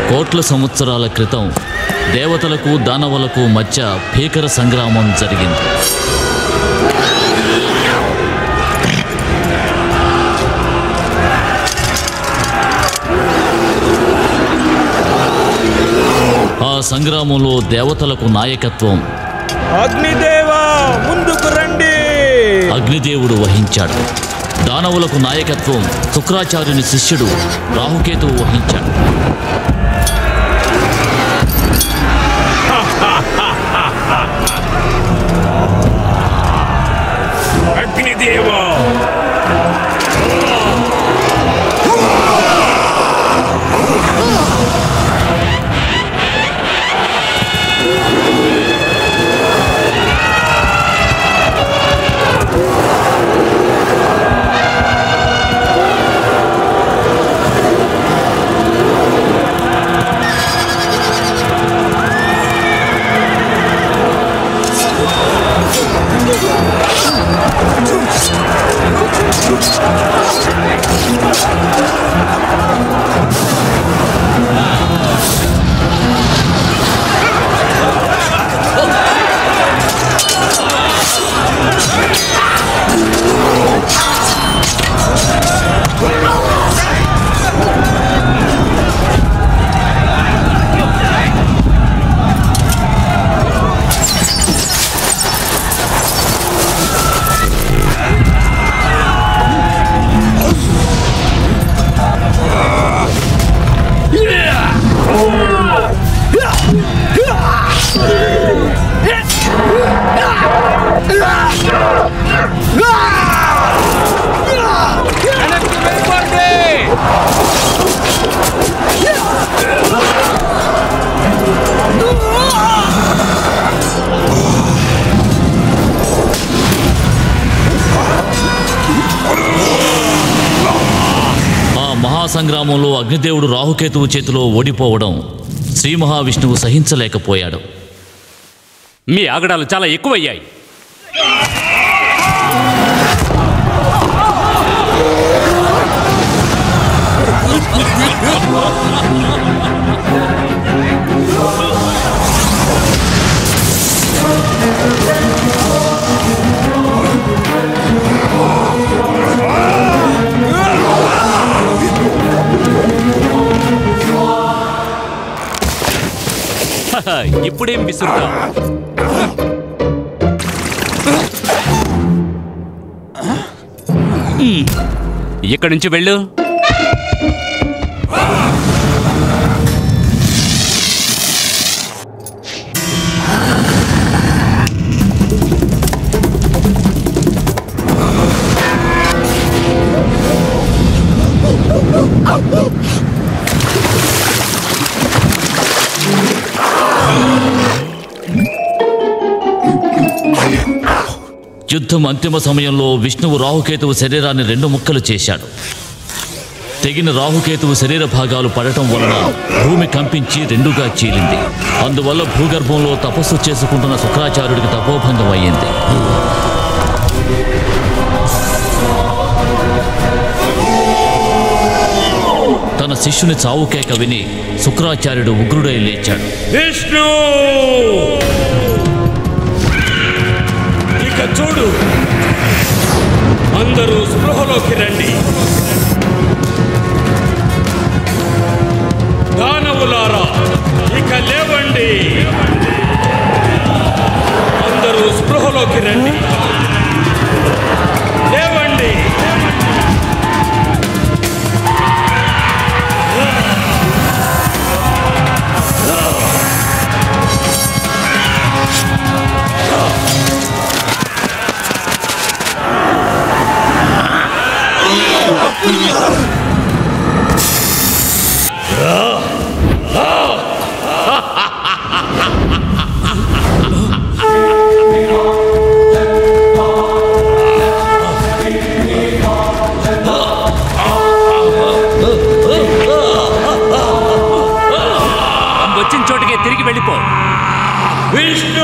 కోట్ల సంవత్సరాల క్రితం దేవతలకు దానవులకు మధ్య భీకర సంగ్రామం జరిగింది ఆ సంగ్రామంలో దేవతలకు నాయకత్వం అగ్నిదేవా ముందుకు రండి అగ్నిదేవుడు వహించాడు దానవులకు నాయకత్వం శుక్రాచార్యుని శిష్యుడు రాహుకేతువు వహించాడు అగ్నిదేవా వెనక్కి వెళ్ళిపోండి ఆ మహాసంగ్రామంలో అగ్నిదేవుడు రాహుకేతువు చేతిలో ఓడిపోవడం శ్రీ మహావిష్ణువు సహించలేకపోయాడు మీ ఆగడాలు చాలా ఎక్కువయ్యాయి హహ, ఇప్పుడేం విసురుతా ఇక్కడి నుంచి వెళ్ళు యుద్ధం అంతిమ సమయంలో విష్ణువు రాహుకేతువు శరీరాన్ని రెండు ముక్కలు చేశాడు తెగిన రాహుకేతువు శరీర భాగాలు పడటం వలన భూమి కంపించి రెండుగా చీలింది అందువల్ల భూగర్భంలో తపస్సు చేసుకుంటున్న శుక్రాచార్యుడికి తపోభంగం అయ్యింది తన శిష్యుని చావుకేక విని శుక్రాచార్యుడు ఉగ్రుడై లేచాడు విష్ణు ఇక చూడు అందరూ స్పృహలోకి రండి దానవులారా ఇక లేవండి అందరూ స్పృహలోకి రండి లేవండి వచ్చిన చోటుకే తిరిగి వెళ్ళిపో విష్ణు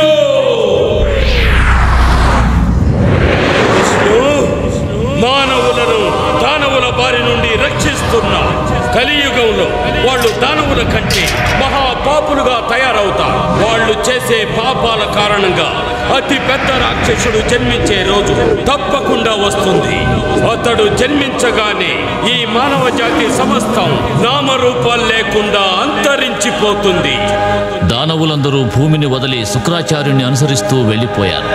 విష్ణు మానవులను దానవుల బారి నుండి రక్షిస్తున్న కలియుగంలో కలియుగంలో వాళ్ళు దానవుల కంటే మహాపాపులుగా తయారవుతారు వాళ్ళు చేసే పాపాల కారణంగా అతి పెద్ద రాక్షసుడు జన్మించే రోజు తప్పకుండా వస్తుంది అతడు జన్మించగానే ఈ మానవ జాతి సమస్తం నామరూపాలు లేకుండా అంతరించిపోతుంది దానవులందరూ భూమిని వదిలి శుక్రాచార్యుని అనుసరిస్తూ వెళ్ళిపోయారు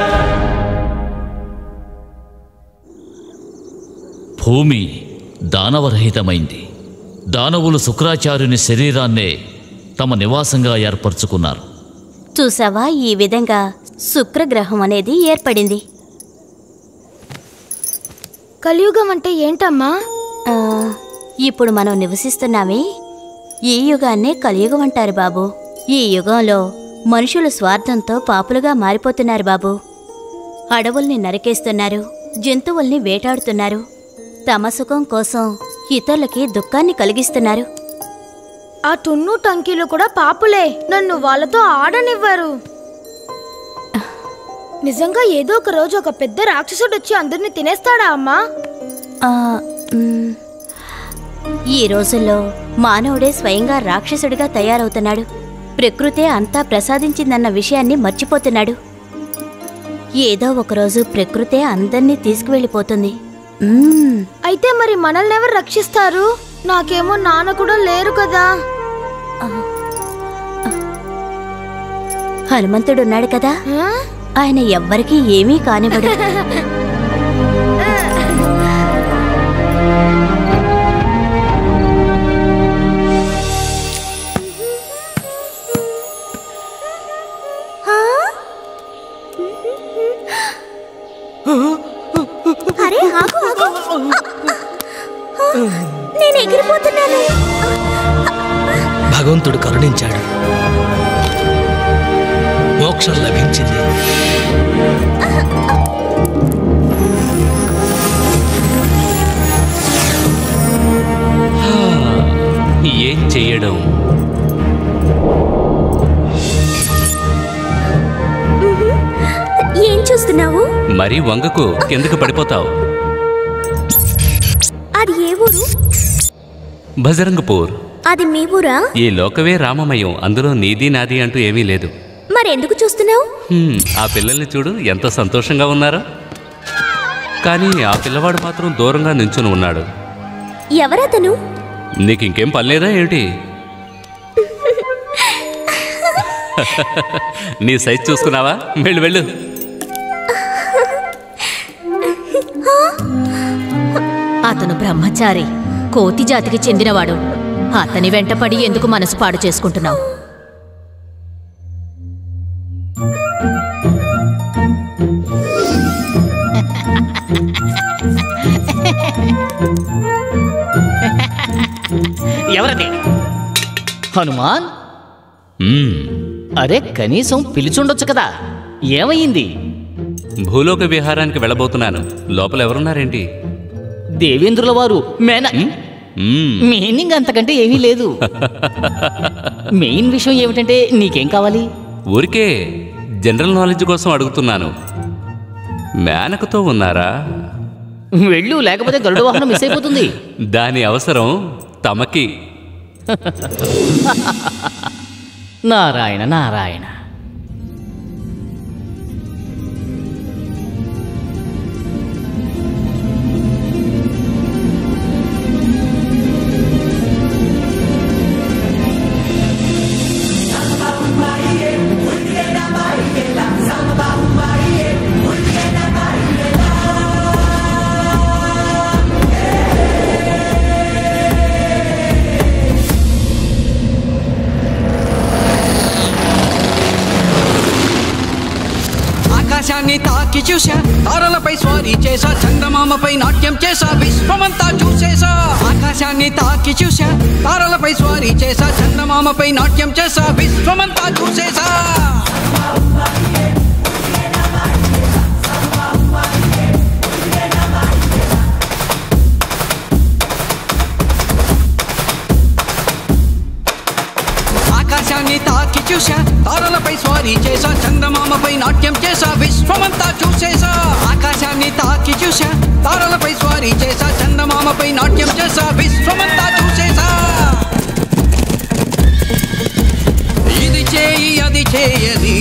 భూమి దానవరహితమైంది దానవులు శుక్రాచార్యుని శరీరాన్నే తమ నివాసంగా ఏర్పరచుకున్నారు చూసావా ఈ విధంగా శుక్రగ్రహం అనేది ఏర్పడింది కలియుగం అంటే ఏంటమ్మా ఆ, ఇప్పుడు మనం నివసిస్తున్నామే ఈ యుగాన్నే కలియుగం అంటారు బాబు ఈ యుగంలో మనుషులు స్వార్థంతో పాపులుగా మారిపోతున్నారు బాబు అడవుల్ని నరికేస్తున్నారు జంతువుల్ని వేటాడుతున్నారు తమ సుఖం కోసం ఇతరులకి దుఃఖాన్ని కలిగిస్తున్నారు ఆ టున్ను టంకీలు కూడా పాపులే నన్ను వాళ్ళతో ఆడనివ్వరు నిజంగా ఏదో ఒక రోజు ఒక పెద్ద రాక్షసుడు వచ్చి అందరిని తినేస్తాడా అమ్మా ఆ, మ్, ఈ రోజుల్లో మానవుడే స్వయంగా రాక్షసుడిగా తయారవుతున్నాడు ప్రకృతే అంతా ప్రసాదించిందన్న విషయాన్ని మర్చిపోతున్నాడు ఏదో ఒకరోజు ప్రకృతే అందర్నీ తీసుకువెళ్ళిపోతుంది మ్మ్. అయితే మరి మనల్ని ఎవరు రక్షిస్తారు నాకేమో నాన్న కూడా లేరు కదా హనుమంతుడున్నాడు కదా ఆ? ఆయన ఎవ్వరికీ ఏమీ కానివ్వడు అరే ఆగు ఆగు నేను ఎగిరిపోతున్నాను భగవంతుడు కరుణించాడు మోక్షం లభించింది ఏం చెయ్యడం ఏం చూస్తున్నావు మరీ వంగకు కిందకు పడిపోతావు అది ఏ ఊరు బజరంగపూర్ అది మీ ఊరా ఈ లోకవే రామమయం అందులో నీది నాది అంటూ ఏమీ లేదు మరెందుకు చూస్తున్నావు హ్మ్, ఆ పిల్లల్ని చూడు ఎంత సంతోషంగా ఉన్నారో కానీ ఆ పిల్లవాడు మాత్రం దూరంగా నించుని ఉన్నాడు ఎవరతను నీకు ఇంకేం పనిలేదా ఏమిటి నీ సైజ్ చూసుకున్నావా వెళ్ళు వెళ్ళు అతను బ్రహ్మచారి కోతి జాతికి చెందినవాడు అతని వెంటపడి ఎందుకు మనసు పాడు చేసుకుంటున్నావు ఎవరది హనుమాన్ మ్మ్. అరే కనీసం పిలిచుండొచ్చు కదా ఏమయ్యింది భూలోక విహారానికి వెళ్ళబోతున్నాను లోపల ఎవరున్నారేంటి దేవేంద్రుల వారు మేన మ్మ్. మీనింగ్ అంతకంటే ఏమీ లేదు మెయిన్ విషయం ఏమిటంటే నీకేం కావాలి ఊరికే జనరల్ నాలెడ్జ్ కోసం అడుగుతున్నాను మేనకతో ఉన్నారా వెళ్ళు లేకపోతే గరుడ వాహనం మిస్ అయిపోతుంది దాని అవసరం తమకి నారాయణ నారాయణ ఆకాశాన్ని తాకి చూసా తారలపై స్వారీ చేసా చందమామపై నాట్యం చేసా విశ్వమంతా చూసేసా ఆకాశాన్ని తాకి చూసా తారలపై స్వారీ చేసా చందమామపై నాట్యం చేసా విశ్వమంతా చూసేసా ఆకాశాన్ని తాకి చూసా తారలపై స్వారీ చేసా చందమామపై నాట్యం చేసా విశ్వమంతా చూసేసా ఆకాశాన్ని తాకి చూసా తారలపై స్వారీ చేసా చందమామపై నాట్యం చేసా విశ్వమంతా చూసేసా పని చేయని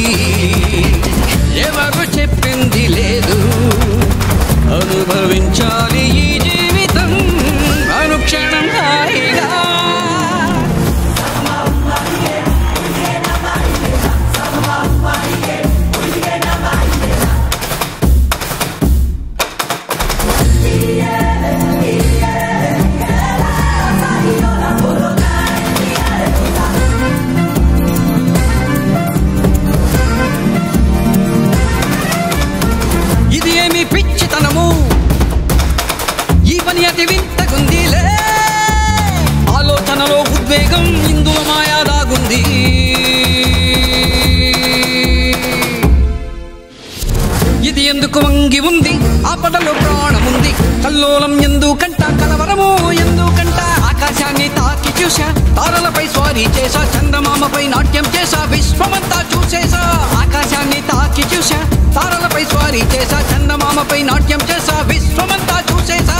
ఎవరు చెప్పింది లేదు అనుభవించాలి ఈ జీవితం అనుక్షణం హాయిగా ఇది ఏమి పిచ్చితనము ఈ పని అతి వింతకుందిలే ఆలోచనలో ఉద్వేగం ఇందులో మాయా దాగుంది ఇది ఎందుకు వంగి ఉంది ఆపదలో ప్రాణముంది కల్లోలం ఎందుకంట కలవరము ఎందుకంట ఆకాశాన్ని తాకి చూసా తారలపై స్వారీ చేసా చందమామపై నాట్యం చేసా విశ్వమంతా చూసేసా ఆకాశాన్ని తాకి చూసా తారలపై స్వారీ చేసా చందమామపై నాట్యం చేసా విశ్వమంతా చూసేసా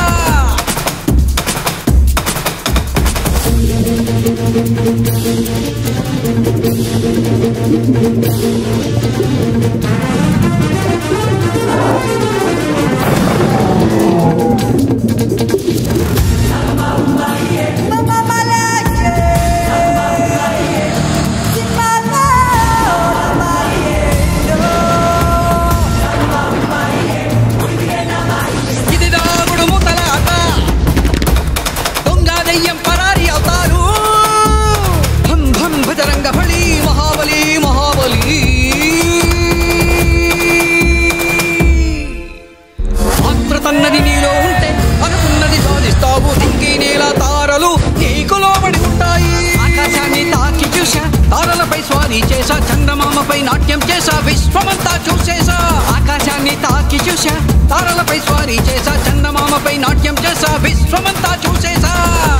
ఇది దాగుడు మూతలాట దొంగ దెయ్యం పరారి అవుతారు భం భం భజరంగ బలి మహాబలి మహాబలి ఆత్రతన్నది నీలో ఉంటే అనుకున్నది సాధిస్తావు దింగి నేల తారలు నీకు లోబడి ఉంటాయి ఆకాశాన్ని తాకి చూసా తారలపై స్వారీ చేసా చందమామపై నాట్యం చేసా విశ్వమంతా చూసేసా ఆకాశాన్ని తాకి చూసా తారలపై స్వారీ చేసా చందమామపై నాట్యం చేసా విశ్వమంతా చూసేసా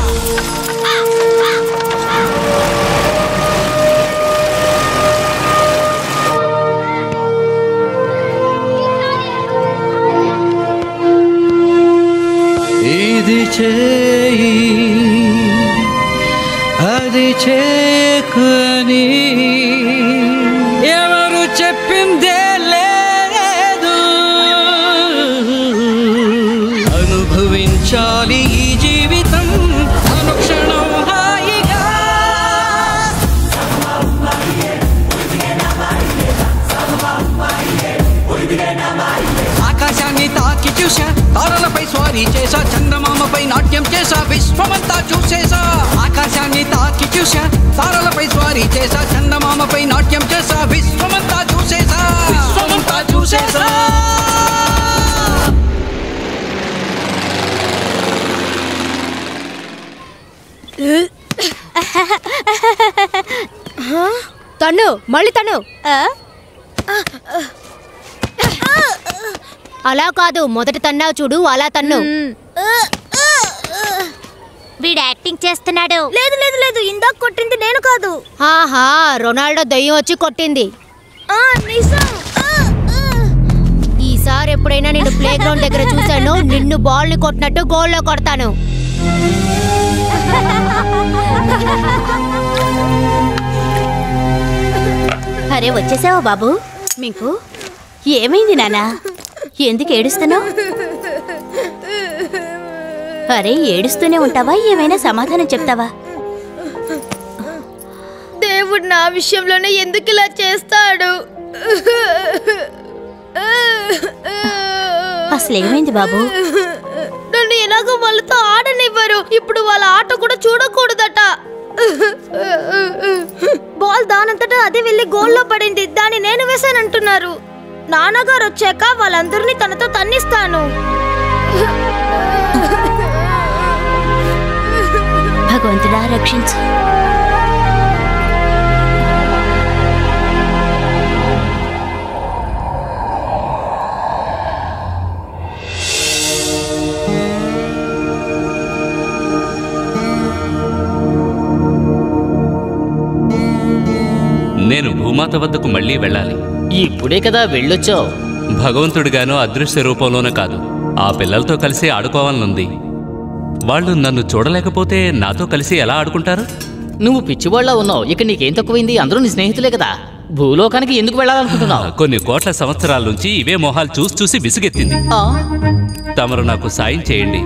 ఇది చేయి అది చేకని ఎవరు చెప్పిందే లేదు అనుభవించాలి ఈ జీవితం అనుక్షణం హాయిగా ఆకాశాన్ని తాకి చూసా తారలపై స్వారీ చేసా చందమామపై నాట్యం చేసా విశ్వమంతా చూసేసా ఆకాశాన్ని తాకి చూసా తారలపై స్వారీ చేసా చందమామపై నాట్యం చేసా విశ్వమంతా చూసేసా విశ్వమంతా చూసేసా తన్ను మళ్ళీ తన్ను అలా కాదు మొదట తన్నావు చూడు అలా తన్ను వీడు యాక్టింగ్ చేస్తున్నాడు లేదు లేదు లేదు ఇందాక కొట్టింది నేను కాదు ఆహా రొనాల్డో దయ్యం వచ్చి కొట్టింది ఆ నిజం ఆ, ఆ. ఈసారి ఎప్పుడైనా నేను ప్లే గ్రౌండ్ దగ్గర చూశాను నిన్ను బాల్ ని కొట్టినట్టు గోల్లో కొడతాను అరే వచ్చేసావా బాబు మీకు ఏమైంది నానా ఎందుకు ఏడుస్తున్నావు అరే ఏడుస్తూనే ఉంటావా ఏమైనా సమాధానం చెప్తావా దేవుడు నా విషయంలోనే ఎందుకు ఇలా చేస్తాడు అసలు ఏమైంది బాబు నన్ను ఎలాగో వాళ్ళతో ఆడనివ్వరు ఇప్పుడు వాళ్ళ ఆట కూడా చూడకూడదట బాల్ దానంతటా అదే వెళ్ళి గోల్లో పడింది దాన్ని నేను వేశానంటున్నారు నాన్నగారు వచ్చాక వాళ్ళందరినీ తనతో తన్నిస్తాను భగవంతుడా రక్షించు నేను భూమాత వద్దకు మళ్ళీ వెళ్ళాలి ఇప్పుడే కదా వెళ్ళొచ్చావు భగవంతుడిగానో అదృశ్య రూపంలోనూ కాదు ఆ పిల్లలతో కలిసి ఆడుకోవాలనుంది వాళ్ళు నన్ను చూడలేకపోతే నాతో కలిసి ఎలా ఆడుకుంటారు నువ్వు పిచ్చివాళ్ళ ఉన్నావు ఇక నీకేం తక్కువైంది అందరూ నీ స్నేహితులే కదా భూలోకానికి ఎందుకు వెళ్ళాలనుకుంటున్నావు కొన్ని కోట్ల సంవత్సరాల నుంచి ఇవే మొహాలు చూసి చూసి విసుగెత్తింది ఆ, తమరు నాకు సాయం చేయండి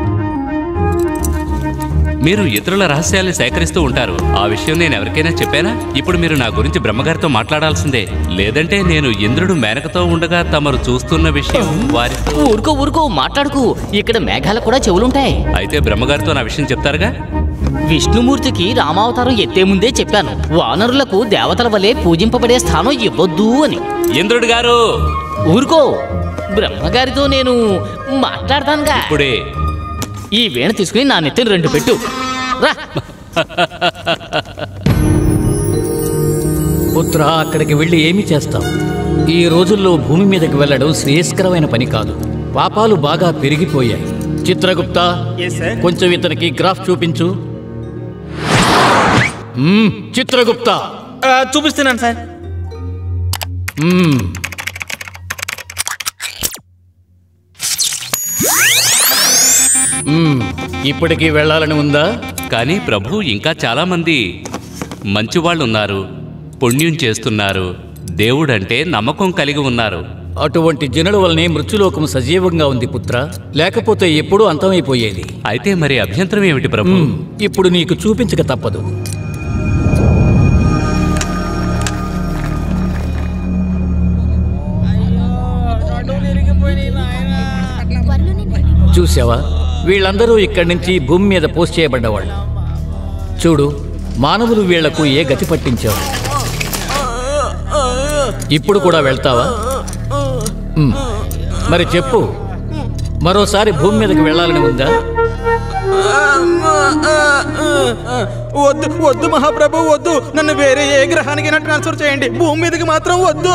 మీరు ఇతరుల రహస్యాలు సేకరిస్తూ ఉంటారు ఆ విషయం నేను ఎవరికైనా చెప్పానా ఇప్పుడు మీరు నా గురించి బ్రహ్మగారితో మాట్లాడాల్సిందే లేదంటే నేను ఇంద్రుడు మేనకతో ఉండగా తమరు చూస్తున్న విషయం వారితో ఊరుకో ఊరుకో మాట్లాడుకు ఇక్కడ మేఘాలకు కూడా చెవులుంటాయి అయితే బ్రహ్మగారితో నా విషయం చెప్తారుగా విష్ణుమూర్తికి రామావతారం ఎత్తే ముందే చెప్పాను వానరులకు దేవతల వలె పూజింపబడే స్థానం ఇవ్వద్దు అని ఇంద్రుడు గారు ఊరుకో బ్రహ్మగారితో నేను మాట్లాడతానుగా ఇప్పుడే ఈ వీణ తీసుకుని నా నెత్తిని రెండు పెట్టు రా పుత్ర అక్కడికి వెళ్ళి ఏమి చేస్తాం ఈ రోజుల్లో భూమి మీదకి వెళ్ళడం శ్రేయస్కరమైన పని కాదు పాపాలు బాగా పెరిగిపోయాయి చిత్రగుప్త కొంచెం ఇతనికి గ్రాఫ్ చూపించు మ్మ్, చిత్రగుప్త చూపిస్తున్నాను సార్ మ్మ్. మ్మ్, ఇప్పటికీ వెళ్ళాలని ఉందా కానీ ప్రభు ఇంకా చాలా మంది మంచివాళ్ళు ఉన్నారు పుణ్యం చేస్తున్నారు దేవుడంటే నమ్మకం కలిగి ఉన్నారు అటువంటి జనుల వల్లనే మృత్యులోకం సజీవంగా ఉంది పుత్ర లేకపోతే ఎప్పుడూ అంతమైపోయేది అయితే మరి అభ్యంతరం ఏమిటి ప్రభు మ్మ్, ఇప్పుడు నీకు చూపించక తప్పదు చూసావా వీళ్ళందరూ ఇక్కడి నుంచి భూమి మీద పోస్ట్ చేయబడ్డవాళ్ళు చూడు మానవులు వీళ్లకు ఏ గతి పట్టించావు ఇప్పుడు కూడా వెళ్తావా మ్మ్. మరి చెప్పు మరోసారి భూమి మీదకి వెళ్ళాలని ఉందా వద్దు వద్దు మహాప్రభు వద్దు నన్ను వేరే ఏ గ్రహానికైనా ట్రాన్స్ఫర్ చేయండి భూమి మీదకి మాత్రం వద్దు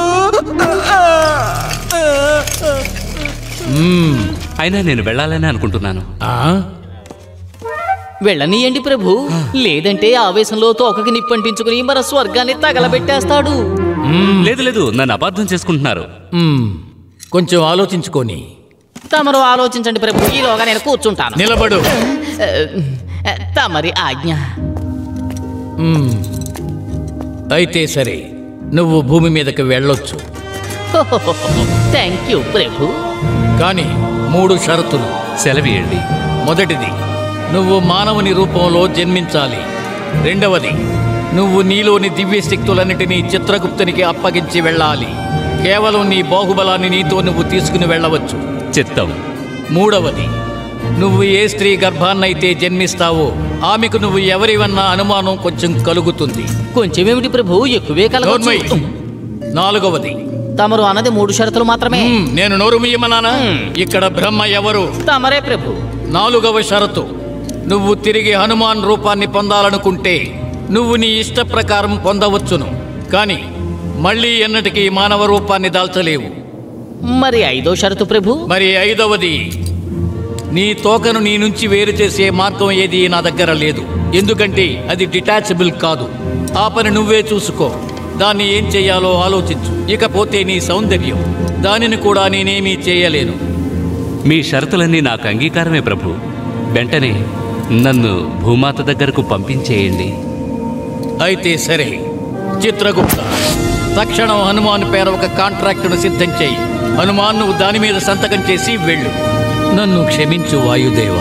మ్మ్. అయినా నేను వెళ్ళాలని అనుకుంటున్నాను ఆ? వెళ్ళనీయండి ప్రభు లేదంటే ఆవేశంలో తోకకి నిప్పంటించుకుని మన స్వర్గాన్ని తగలబెట్టేస్తాడు లేదు లేదు నన్ను అపార్థం చేసుకుంటున్నారు మ్మ్. కొంచెం ఆలోచించుకొని తమరు ఆలోచించండి ప్రభు ఈలోగా నేను కూర్చుంటాను నిలబడు ఆ, తమరి ఆజ్ఞ మ్మ్. అయితే సరే నువ్వు భూమి మీదకి వెళ్ళొచ్చు థ్యాంక్ యూ ప్రభు కానీ మూడు షరతులు సెలవియండి మొదటిది నువ్వు మానవుని రూపంలో జన్మించాలి రెండవది నువ్వు నీలోని దివ్య శక్తులన్నిటినీ చిత్రగుప్తునికి అప్పగించి వెళ్ళాలి కేవలం నీ బాహుబలాన్ని నీతో నువ్వు తీసుకుని వెళ్ళవచ్చు చిత్తం మూడవది నువ్వు ఏ స్త్రీ గర్భాన్నైతే జన్మిస్తావో ఆమెకు నువ్వు ఎవరివన్నా అనుమానం కొంచెం కలుగుతుంది కొంచెం ఏమిటి ప్రభు ఎక్కువే నోర్మై. కలగచ్చు నాలుగవది తమరు అన్నది మూడు షరతులు మాత్రమే మ్మ్, నేను నోరు ముయ్యమన్నానా ఇక్కడ బ్రహ్మ ఎవరు తమరే ప్రభు నాలుగవ షరతు నువ్వు తిరిగి హనుమాన్ రూపాన్ని పొందాలనుకుంటే నువ్వు నీ ఇష్ట ప్రకారం పొందవచ్చును కానీ మళ్ళీ ఎన్నటికీ మానవ రూపాన్ని దాల్చలేవు మరి ఐదో షరతు ప్రభు మరి ఐదవది నీ తోకను నీ నుంచి వేరు చేసే మార్గం ఏది నా దగ్గర లేదు ఎందుకంటే అది డిటాచబుల్ కాదు ఆ పని నువ్వే చూసుకో దాన్ని ఏం చేయాలో ఆలోచించు ఇకపోతే నీ సౌందర్యం దానిని కూడా నేనేమీ చేయలేను మీ షరతులన్నీ నాకు అంగీకారమే ప్రభు వెంటనే నన్ను భూమాత దగ్గరకు పంపించేయండి అయితే సరే చిత్రగుప్త తక్షణం హనుమాన్ పేర ఒక కాంట్రాక్టును సిద్ధం చేయి హనుమాన్ నువ్వు దాని మీద సంతకం చేసి వెళ్ళు నన్ను క్షమించు వాయుదేవ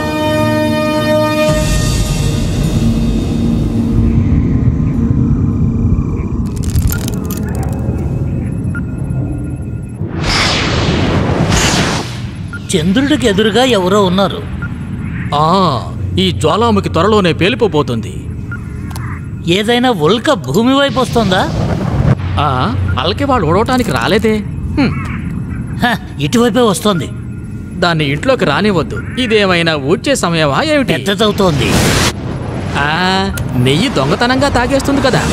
చంద్రుడికి ఎదురుగా ఎవరో ఉన్నారు ఆ ఈ జ్వాలాముఖి త్వరలోనే పేలిపోబోతుంది ఏదైనా ఉల్క భూమి వైపు వస్తుందా ఆ అలకి వాడు ఓడవటానికి రాలేదే హ్మ్. హ, ఇటువైపే వస్తోంది దాన్ని ఇంట్లోకి రానివ్వద్దు ఇదేమైనా ఊడ్చే సమయమా ఏమిటి పెద్దదవుతోంది ఆ, నెయ్యి దొంగతనంగా తాగేస్తుంది కదా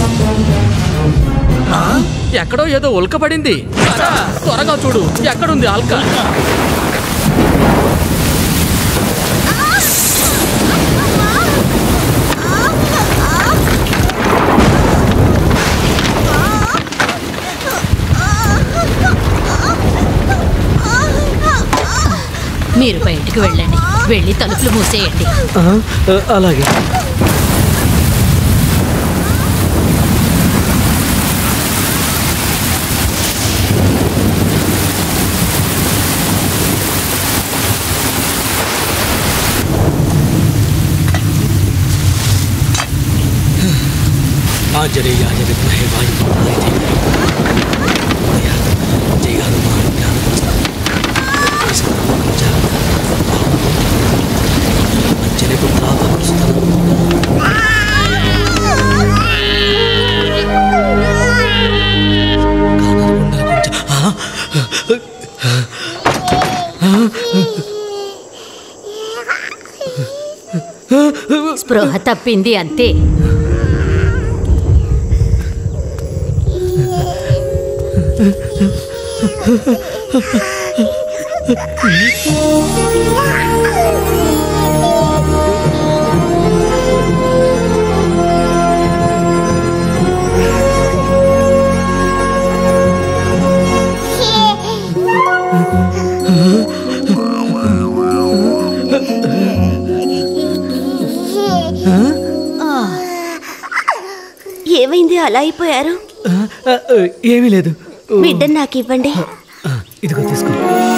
ఆ, ఎక్కడో ఏదో ఉల్క పడింది రా, త్వరగా చూడు ఎక్కడుంది అల్క మీరు బయటికి వెళ్ళండి వెళ్ళి తలుపులు మూసేయండి అలాగే ఆంజనేయాయ విద్మహే వాయుపుత్రాయ ధీమహి జయ హనుమాన్ జ్ఞానప్రస్థ స్పృహ తప్పింది అంతే ఏమైంది అలా అయిపోయారు ఏమీ లేదు బిడ్డను నాకు ఇవ్వండి ఇదిగో తీసుకో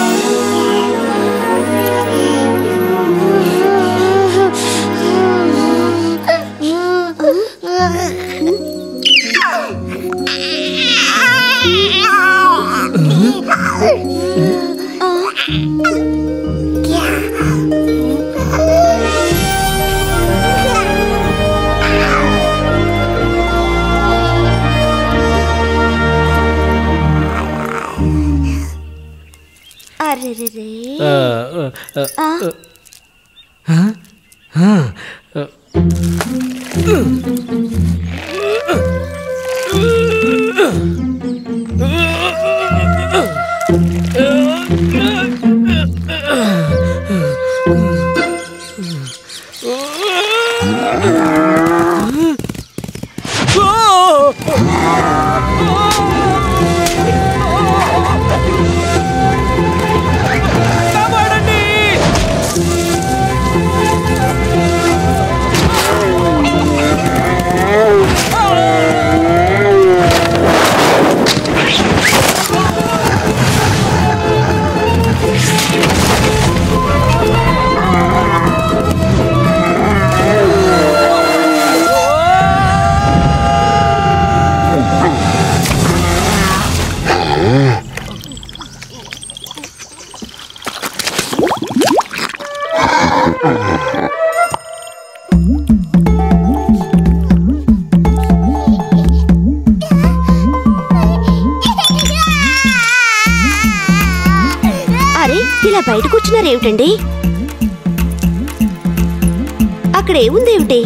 అరెరెరే. ఆ, ఆ, ఆ, ఆ, ఆ, ఆ, అరే ఇలా బయట కూర్చున్నారు ఏమిటండి అక్కడ ఏముందేమిటి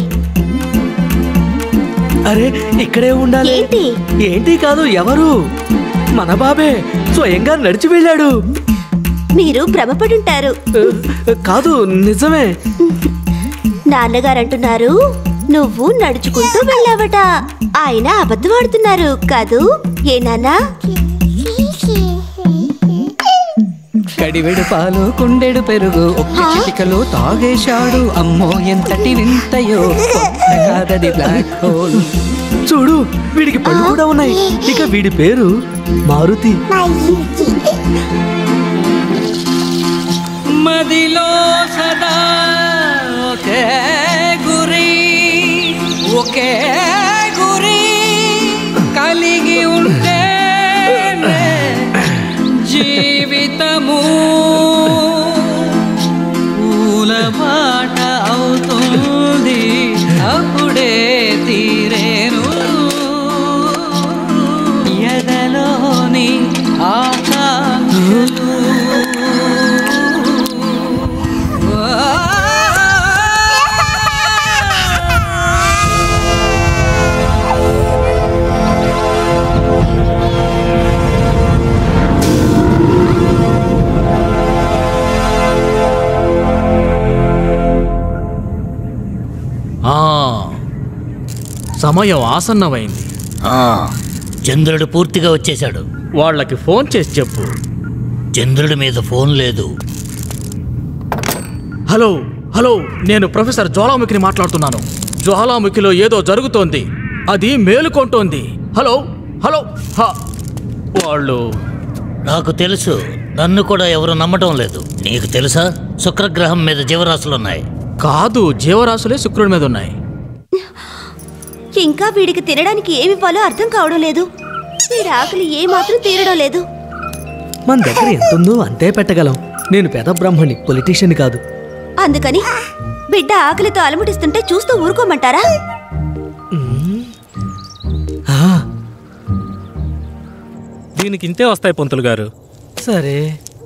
అరే ఇక్కడే ఉండాలి ఏంటి ఏంటి కాదు ఎవరు మన బాబే స్వయంగా నడిచి వెళ్ళాడు మీరు భ్రమపడుంటారు కాదు నిజమే నాన్నగారు అంటున్నారు నువ్వు నడుచుకుంటూ వెళ్ళావట ఆయన అబద్ధం ఆడుతున్నారు కాదు ఏ నాన్నా కడివెడు పాలు కుండెడు పెరుగు ఒక్క చిటికలో తాగేశాడు అమ్మో ఎంతటి వింతయో కాదది బ్లాక్ హోల్ చూడు వీడికి పళ్ళు కూడా ఉన్నాయి ఇక వీడి పేరు మారుతి మదిలో సదా ఒకే గురి ఒకే గురి కలిగి ఉంటే జీవితము పూల బాట అవుతుంది అప్పుడే తీరేను ఎదలోని ఆకాంక్షలు ఆ, సమయం ఆసన్నమైంది చంద్రుడు పూర్తిగా వచ్చేశాడు వాళ్ళకి ఫోన్ చేసి చెప్పు చంద్రుడి మీద ఫోన్ లేదు హలో హలో నేను ప్రొఫెసర్ జ్వాలాముఖిని మాట్లాడుతున్నాను జ్వాలాముఖిలో ఏదో జరుగుతోంది అది మేలుకొంటోంది హలో హలో హ వాళ్ళు నాకు తెలుసు నన్ను కూడా ఎవరు నమ్మటం లేదు నీకు తెలుసా శుక్రగ్రహం మీద జీవరాశులున్నాయి కాదు జీవరాశులే శుక్రుడి మీద ఉన్నాయి ఇంకా వీడికి తినడానికి ఏమివ్వాలో అర్థం కావడం లేదు వీడి ఆకలి ఏమాత్రం తీరడం లేదు మన దగ్గర ఎంత ఉందో అంతే పెట్టగలం నేను పెద బ్రహ్మణి పొలిటీషియన్ కాదు అందుకని బిడ్డ ఆకలితో అలముటిస్తుంటే చూస్తూ ఊరుకోమంటారా ఆ, దీనికి ఇంతే వస్తాయి పంతులు గారు సరే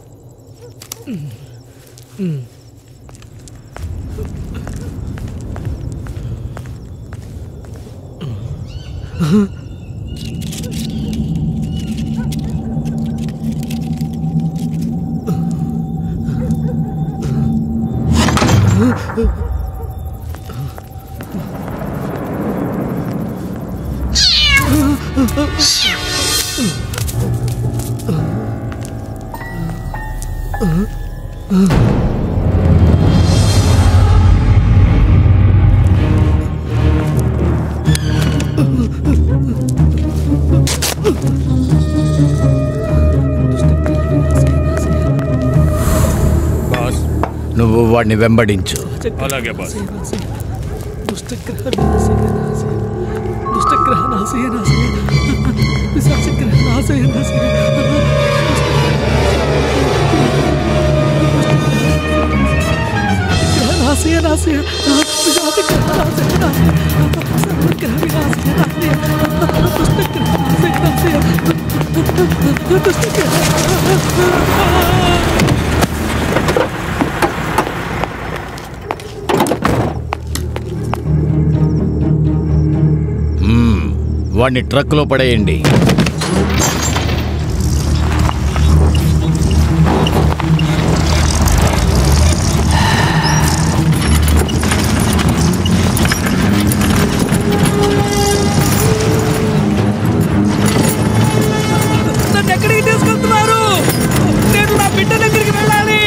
బాస్ నువ్వు వాడిని వెంబడించు అలాగే బాస్ దుష్టగ్రహ వినాశయ నాశయ దుష్టగ్రహ నాశయ నాశయ పిశాచగ్రహ నాశయ నాశయ గ్రహ నాశయ నాశయ పిశాచగ్రహ నాశయ నాశయ సర్వగ్రహ వినాశయ నాశయ దుష్టగ్రహ నాశయ నాశయ దుష్టగ్రహ మ్మ్. వాడిని ట్రక్లో పడేయండి నన్ను ఎక్కడికి తీసుకెళ్తున్నారు నేను నా బిడ్డ దగ్గరికి వెళ్ళాలి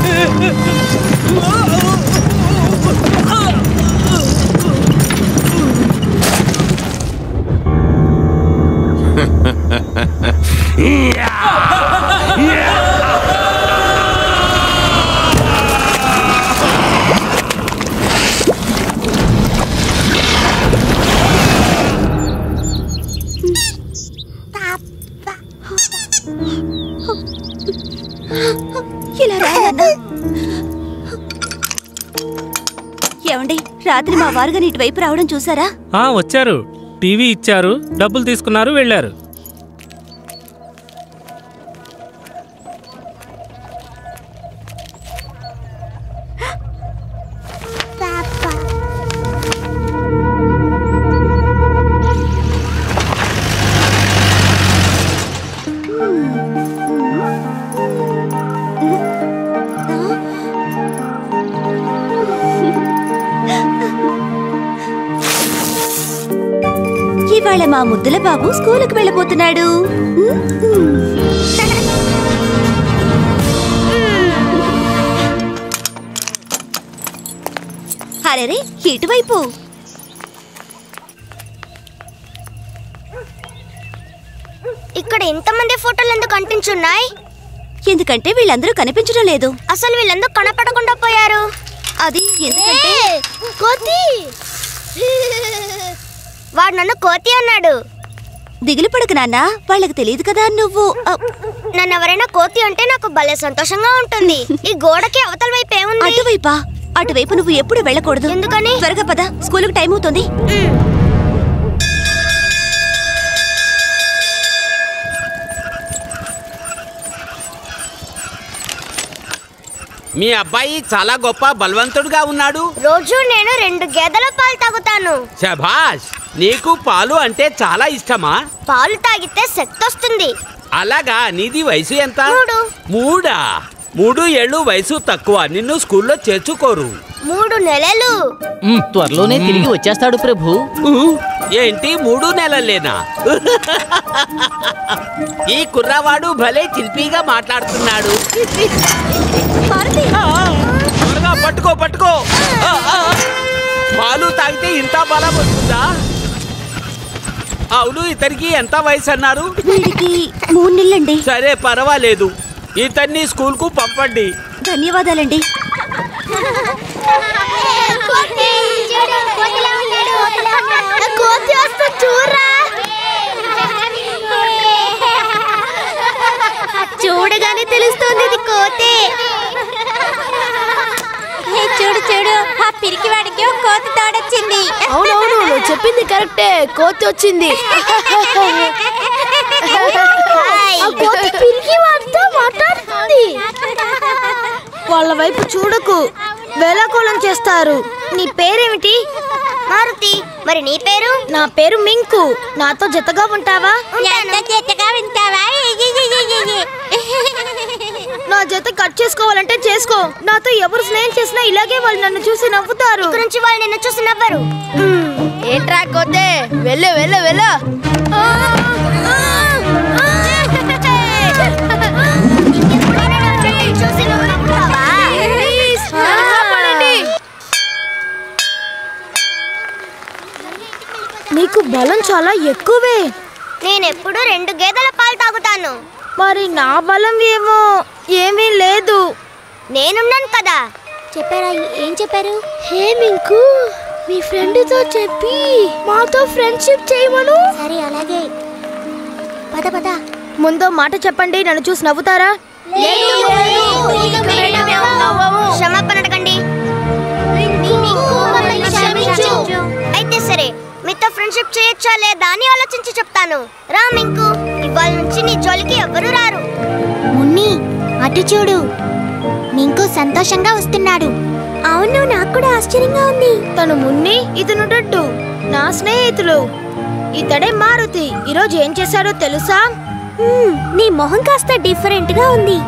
ఇలా రా నాన్న. ఏమండి రాత్రి మా వారుగా ఇటువైపు రావడం చూసారా ఆ వచ్చారు టీవీ ఇచ్చారు డబ్బులు తీసుకున్నారు వెళ్ళారు ఇవాళ మా ముద్దుల బాబు స్కూలుకు వెళ్ళబోతున్నాడు అరే ఇటువైపు ఇక్కడ ఇంతమంది ఫోటోలు ఎందుకు అంటించున్నాయి ఎందుకంటే వీళ్ళందరూ కనిపించడం లేదు అసలు వీళ్ళందరూ కనపడకుండా పోయారు అది ఎందుకంటే కోతి వాడు నన్ను కోతి అన్నాడు దిగులు పడకు నాన్న వాళ్ళకి తెలియదు కదా నువ్వు అ, నన్ను ఎవరైనా కోతి అంటే నాకు భలే సంతోషంగా ఉంటుంది ఈ గోడకి అవతల వైపు ఏముంది అటువైపా అటువైపు నువ్వు ఎప్పుడు వెళ్ళకూడదు ఎందుకని త్వరగా పద స్కూలుకు టైం అవుతుంది మీ అబ్బాయి చాలా గొప్ప బలవంతుడుగా ఉన్నాడు రోజు నేను రెండు గేదెల పాలు తాగుతాను శభాష్ నీకు పాలు అంటే చాలా ఇష్టమా పాలు తాగితే శక్తి వస్తుంది అలాగా నీది వయసు ఎంత మూడు. మూడా మూడు ఏళ్ళు వయసు తక్కువ నిన్ను స్కూల్లో చేర్చుకోరు మూడు నెలలు మ్, త్వరలోనే తిరిగి వచ్చేస్తాడు ప్రభు ఏంటి మూడు నెలలేనా ఈ కుర్రవాడు భలే చిల్పీగా మాట్లాడుతున్నాడు త్వరగా పట్టుకో పట్టుకో ఆ, ఆ. పాలు తాగితే ఇంత బలం వస్తుందా అవును ఇతనికి ఎంత వయసు అన్నారు వీడికి మూడు నెలలండి సరే పర్వాలేదు ఇతన్ని స్కూల్ కు పంపండి ధన్యవాదాలండి కోతి, చూడు, కోతిలా ఉన్నాడు. కోతి వస్తుంది చూడరా చూడగానే తెలుస్తుంది ఇది కోతే హే, చూడు చూడు ఆ పిరికి వాడికి ఒక కోతి తోడొచ్చింది అవునవును నువ్వు చెప్పింది కరెక్టే కోతి వచ్చింది ఆ కోతి పిరికి వాడితో మాట్లాడుతుంది వాళ్ళ వైపు చూడకు వేలాకోళం చేస్తారు నీ పేరేమిటి మారుతి మరి నీ పేరు నా పేరు మింకు నాతో జతగా ఉంటావా జతగా వింటావా నా జత కట్ చేసుకోవాలంటే చేసుకో నాతో ఎవరు స్నేహం చేసినా ఇలాగే వాళ్ళు నన్ను చూసి నవ్వుతారు గురించి వాళ్ళు నిన్ను చూసి నవ్వరు ఏంట్రా కోతే వెళ్ళు వెళ్ళు వెళ్ళు నీకు బలం చాలా ఎక్కువే నేనెప్పుడు రెండు గేదెల పాలు తాగుతాను మరి నా బలం ఏమో ఏమీ లేదు నేనున్నాను కదా చెప్పారా ఏం చెప్పారు హే మింకు మీ ఫ్రెండ్తో చెప్పి మాతో ఫ్రెండ్షిప్ చేయమను సరే అలాగే పద పద ముందో మాట చెప్పండి నన్ను చూసి నవ్వుతారా క్షమాపణ అడగండి అయితే సరే మీతో ఫ్రెండ్షిప్ చేయొచ్చా లేదా అని ఆలోచించి చెప్తాను రా మింకు ఇవాళ నుంచి నీ జోలికి ఎవ్వరు రారు మున్ని అటు చూడు మింకు సంతోషంగా వస్తున్నాడు అవును నాకు కూడా ఆశ్చర్యంగా ఉంది తను మున్ని ఇతను డడ్డు నా స్నేహితులు ఇతడే మారుతి ఈరోజు ఏం చేశాడో తెలుసా నీ మొహం కాస్త డిఫరెంట్ గా ఉంది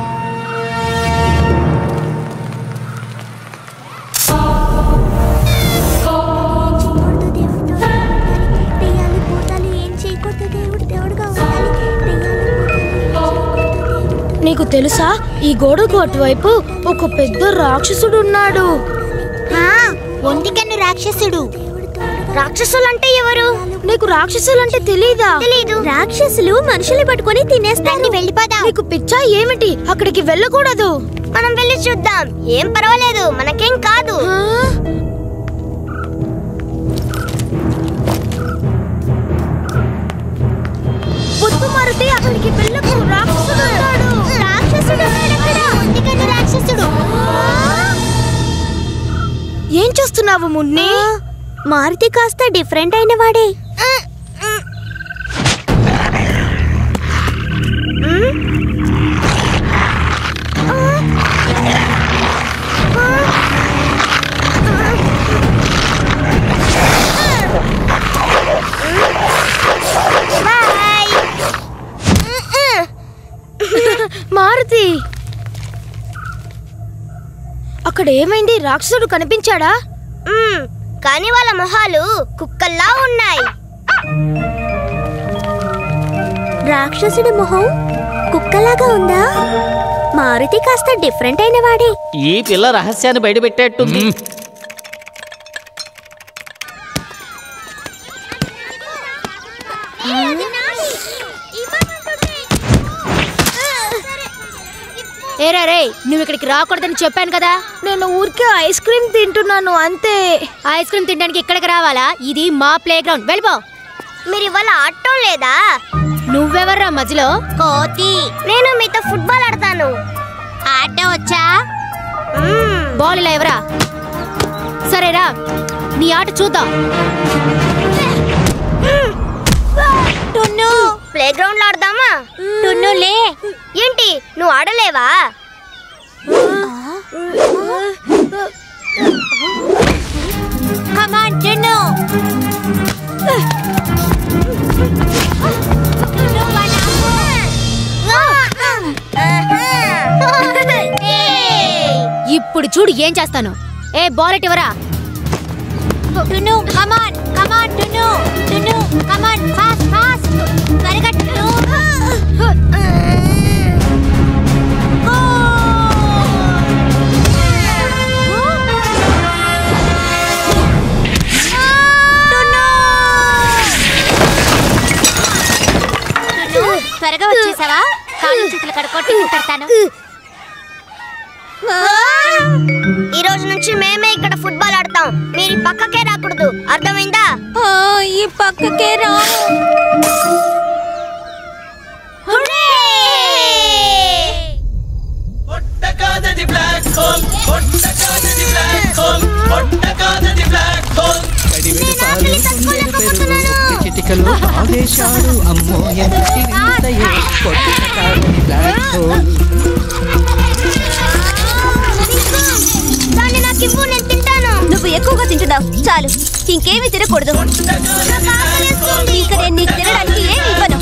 నీకు తెలుసా ఈ గోడకు అటువైపు ఒక పెద్ద రాక్షసుడు ఉన్నాడు ఒంటికన్ను రాక్షసుడు రాక్షసులు అంటే ఎవరు నీకు రాక్షసులు అంటే తెలీదా తెలీదు రాక్షసులు మనుషుల్ని పట్టుకొని తినేస్తాన్ని వెళ్ళిపోదాం నీకు పిచ్చా ఏమిటి అక్కడికి వెళ్ళకూడదు మనం వెళ్ళి చూద్దాం ఏం పర్వాలేదు మనకేం కాదు పొద్దు మారుతి అక్కడికి వెళ్ళకు రాక్షసుడు ఉన్నాడు రాక్షసుడు ఒంటికన్ను రాక్షసుడు ఏం చేస్తున్నావు మున్ని మారుతి కాస్త డిఫరెంట్ అయిన వాడే మారుతి అక్కడ ఏమైంది రాక్షసుడు కనిపించాడా మ్మ్. కానీ వాళ్ళ మొహాలు కుక్కల్లా ఉన్నాయి రాక్షసుడి మొహం కుక్కలాగా ఉందా మారుతి కాస్త డిఫరెంట్ అయిన వాడే ఈ పిల్ల రహస్యాన్ని బయటపెట్టేట్టుంది ఏరా రే నువ్వు ఇక్కడికి రాకూడదని చెప్పాను కదా నేను ఊరికే ఐస్ క్రీమ్ తింటున్నాను అంతే ఐస్ క్రీమ్ తినడానికి ఇక్కడికి రావాలా ఇది మా ప్లే గ్రౌండ్ వెళ్ళిపో మీరు ఇవాళ ఆడటం లేదా నువ్వెవర్రా మధ్యలో కోతి నేను మీతో ఫుట్బాల్ ఆడతాను ఆడటం వచ్చా బాల్ ఇలా ఎవరా సరేరా నీ ఆట చూద్దాం టున్ను ప్లే గ్రౌండ్ లో ఆడదామా టున్ను లే ఏంటి నువ్వు ఆడలేవా కమాన్ టున్ను ఇప్పుడు చూడు ఏం చేస్తాను ఏ బాల్ ఎట్ ఇవ్వరా టున్ను కమాన్ కమాన్ టున్ను టున్ను కమాన్ ఫాస్ట్ ఫాస్ట్ త్వరగా టున్ను త్వరగా వచ్చేసావా కాళ్ళు చేతులు కడుక్కొట్టి పెడతాను ఈ రోజు నుంచి మేమే ఇక్కడ ఫుట్బాల్ ఆడుతున్నాం కొడతాం మీరు ఈ పక్కకే రాకూడదు అర్థమైందా ఈ పక్కకే రా చిటికలో ఆవేశాడు అమ్మో ఎంత వింతయే కొట్టకాని బ్లాక్ హోల్ దాన్ని నాకు ఇవ్వు నేను తింటాను నువ్వు ఎక్కువగా తింటున్నావు చాలు ఇంకేమీ తినకూడదు ఇంకా నేను నీకు తినడానికి ఏమి ఇవ్వను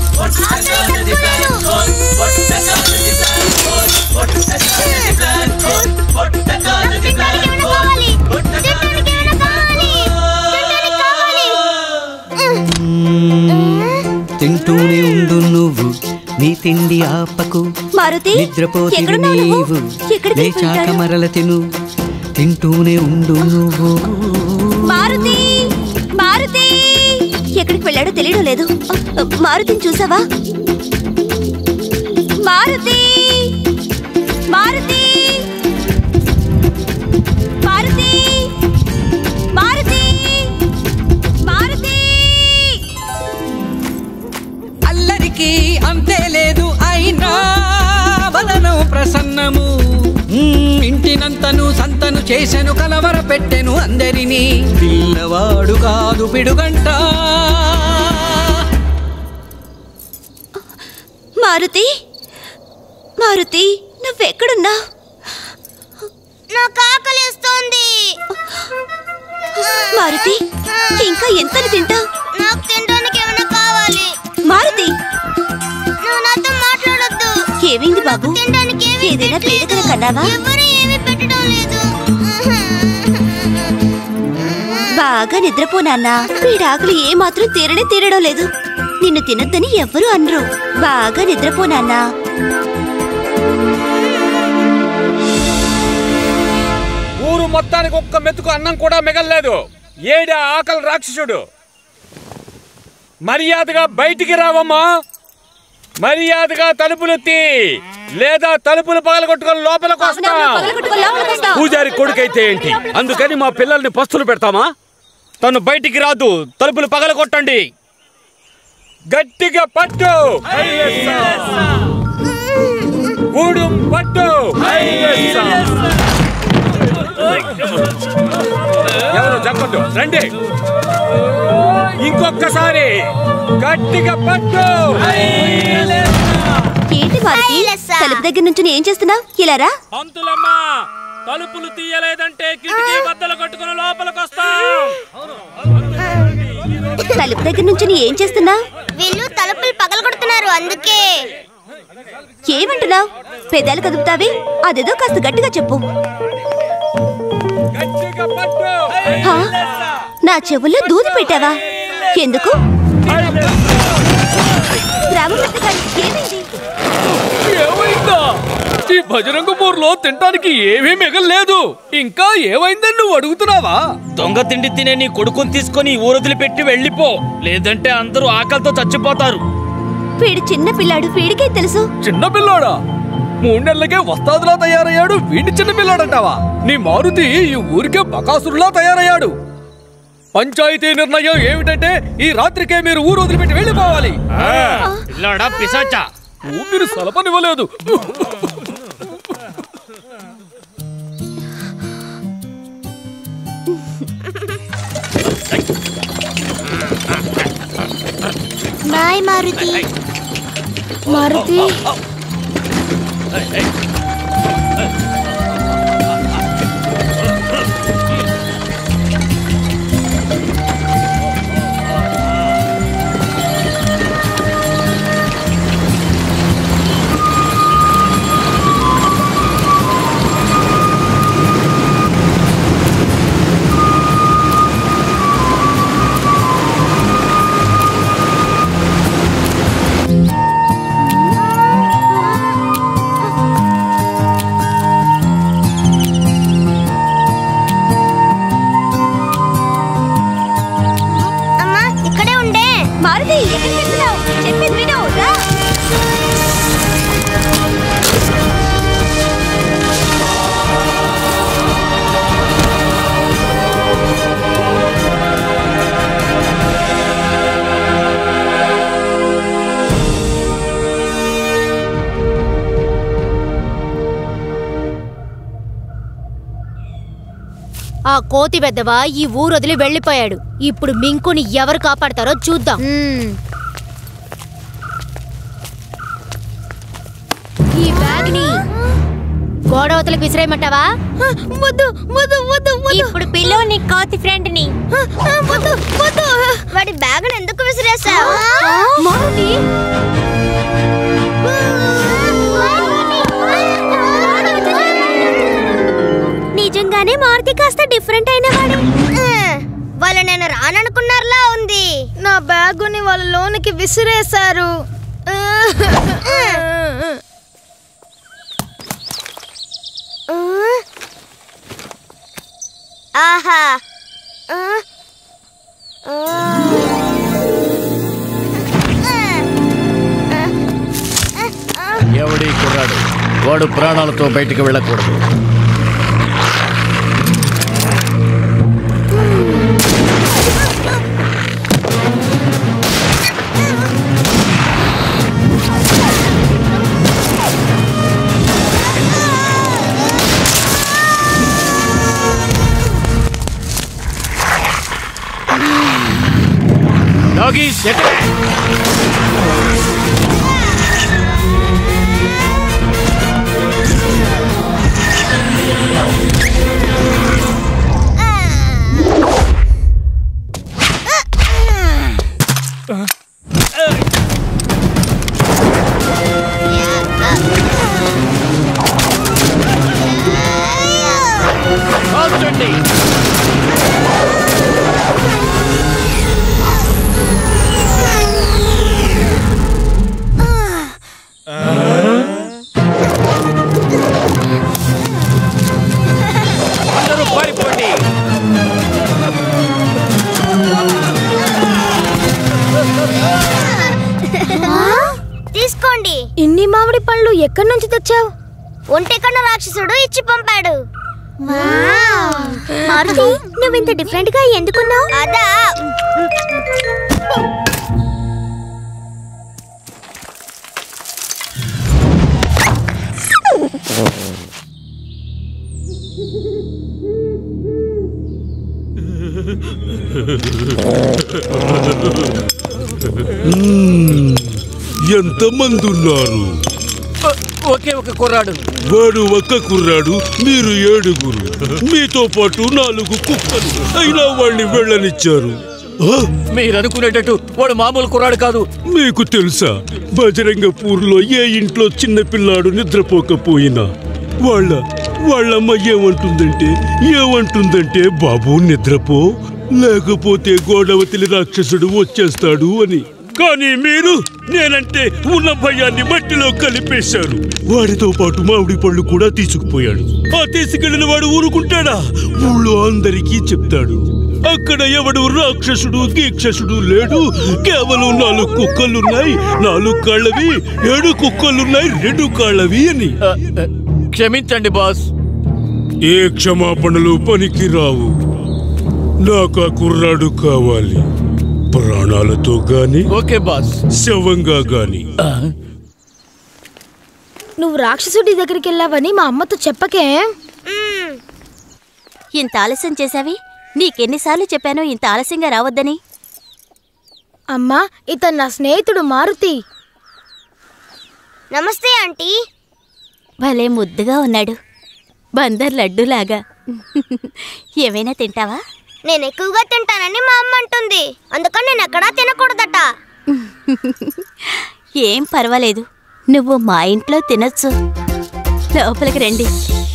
తింటూనే ఉండు నువ్వు నీ తిండి ఆపకు మారుతి నిద్రపోతివి ఎక్కడున్నావు నువ్వు? నీవు ఎక్కడికి లేచాక వెళ్ళిపోయాడు? మరల తిను తింటూనే ఉండు నువ్వు మారుతి మారుతి ఎక్కడికి వెళ్ళాడో తెలియడం లేదు మారుతిని చూసావా మారుతి మారుతి మారుతి మారుతి మారుతి అల్లరికి అంతే లేదు అయినా వదనం ప్రసన్నము మ్మ్, ఇంటినంతను సంతను చేసెను కలవర పెట్టెను అందరినీ పిల్లవాడు కాదు పిడుగంట మారుతి మారుతి నువ్వెక్కడున్నా నాకు ఆకలిస్తోంది మారుతి ఇంకా ఎంతని తింటావు నాకు తినడానికి ఏమైనా కావాలి మారుతి నువ్వు నాతో మాట్లాడొద్దు ఏమైంది బాబు తినడానికి ఏమీ ఏదైనా పీడకల కన్నావా ఎవరు ఏమీ పెట్టడం లేదు బాగా నిద్రపో నాన్న వీడాకులు ఏ మాత్రం తీరనే తీరడం లేదు నిన్ను తినొద్దని ఎవ్వరూ అనరు బాగా నిద్రపో నాన్న ఊరు మొత్తానికి ఒక్క మెతుకు అన్నం కూడా మిగల్లేదు ఏడా ఆకలి రాక్షసుడు మర్యాదగా బయటికి రావమ్మా మర్యాదగా తలుపులు తీ లేదా తలుపులు పగలగొట్టుకొని లోపలికి వస్తా పూజారి కొడుకైతే ఏంటి అందుకని మా పిల్లల్ని పస్తులు పెడతామా తను బయటికి రాదు తలుపులు పగలగొట్టండి గట్టిగా పట్టు గూడు పట్టు ఎవరు చెప్పద్దు రండి ఇంకొక్కసారి గట్టిగా పట్టు ఏంటి మారుతి తలుపు దగ్గర నుంచి ఏం చేస్తున్నావు ఇలా రా పంతులమ్మా తలుపులు తీయలేదంటే కిటికీ బద్దలు కట్టుకుని లోపలికి వస్తాం తలుపు దగ్గర నుంచి ఏం చేస్తున్నావు వీళ్ళు తలుపులు పగలగొడుతున్నారు అందుకే ఏమంటున్నావు పెదాలు కదుపుతావి అదేదో కాస్త గట్టిగా చెప్పు హా? నా చెవుల్లో దూది పెట్టావా ఎందుకు రామభద్ర గారు, ఏమైంది ఏమైందా ఈ భజరంగ పూర్లో తినడానికి ఏమీ మిగల్లేదు ఇంకా ఏమైందని నువ్వు అడుగుతున్నావా దొంగ తిండి తినే నీ కొడుకుని తీసుకొని ఊరొదిలి పెట్టి వెళ్ళిపో లేదంటే అందరూ ఆకలితో చచ్చిపోతారు వీడు చిన్న పిల్లాడు వీడికే తెలుసు చిన్న పిల్లోడా మూడు నెలలకే వస్తాదులా తయారయ్యాడు వీడి చిన్న పిల్లాడంటావా నీ మారుతి ఈ ఊరికే బకాసురులా తయారయ్యాడు పంచాయతీ నిర్ణయం ఏమిటంటే ఈ రాత్రికే మీరు ఊరు వదిలిపెట్టి వెళ్ళిపోవాలి పిల్లాడా పిశాచా ఊపిరి సలపనివ్వలేదు బాయ్ మారుతి మారుతి ఆ కోతి వెద్దవ ఈ ఊరు వదిలి వెళ్ళిపోయాడు ఇప్పుడు మింకుని ఎవరు కాపాడతారో చూద్దాం ఈ బ్యాగ్ ని గోడవతలకు విసిరేయమంటావా వద్దు వద్దు వద్దు ఇప్పుడు పిల్లో నీ కోతి ఫ్రెండ్ ని వద్దు వద్దు వాడి బ్యాగ్ ఎందుకు విసిరేసావు మారుతి నిజంగానే మారుతి కాస్త డిఫరెంట్ అయిన వాడు వాళ్ళు నేను రాననుకున్నారులా ఉంది నా బ్యాగుని వాళ్ళ లోనికి విసిరేశారు ఆహా ఆ, ఆ. ఎవడి కుర్రాడు వాడు ప్రాణాలతో బయటికి వెళ్ళకూడదు డాగీస్ ఎక్కడ కాల్చండి అందరూ పారిపోండి తీసుకోండి ఇన్ని మామిడి పళ్ళు ఎక్కడి నుంచి తెచ్చావు ఒంటెకన్న రాక్షసుడు ఇచ్చి పంపాడు మారుతి నువ్వు ఇంత డిఫరెంట్ గా ఎందుకున్నావు అదా ఎంతమంది ఉన్నారు ఒకే ఒక కుర్రాడు వాడు ఒక్క కుర్రాడు మీరు ఏడుగురు మీతో పాటు నాలుగు కుక్కలు అయినా వాడిని వెళ్ళనిచ్చారు ఆ? మీరు అనుకునేటట్టు వాడు మామూలు కుర్రాడు కాదు మీకు తెలుసా బజరంగపూర్లో ఏ ఇంట్లో చిన్న పిల్లాడు నిద్రపోకపోయినా వాళ్ళ వాళ్ళమ్మ ఏమంటుందంటే ఏమంటుందంటే బాబు నిద్రపో లేకపోతే గోడవతిలి రాక్షసుడు వచ్చేస్తాడు అని కానీ మీరు నేనంటే ఉన్న భయాన్ని మట్టిలో కలిపేశారు వాడితో పాటు మామిడి పళ్ళు కూడా తీసుకుపోయాడు ఆ తీసుకెళ్లిన వాడు ఊరుకుంటాడా ఊళ్ళో అందరికీ చెప్తాడు అక్కడ ఎవడు రాక్షసుడు దీక్షసుడు లేడు కేవలం నాలుగు కుక్కలున్నాయి నాలుగు కాళ్ళవి ఏడు కుక్కలున్నాయి రెండు కాళ్ళవి అని క్షమించండి బాస్ ఏ క్షమాపణలు పనికి రావు నాకు ఆ కుర్రాడు కావాలి ప్రాణాలతో గాని ఓకే బాస్ శవంగా గాని నువ్వు రాక్షసుడి దగ్గరికి వెళ్ళావని మా అమ్మతో చెప్పకే ఇంత ఆలస్యం చేశావి నీకెన్నిసార్లు చెప్పానో ఇంత ఆలస్యంగా రావద్దని అమ్మా ఇతను నా స్నేహితుడు మారుతి నమస్తే ఆంటీ భలే ముద్దుగా ఉన్నాడు బందర్ లడ్డులాగా ఏమైనా తింటావా నేను ఎక్కువగా తింటానని మా అమ్మ అంటుంది అందుకని నేను ఎక్కడా తినకూడదట ఏం పర్వాలేదు నువ్వు మా ఇంట్లో తినొచ్చు లోపలికి రండి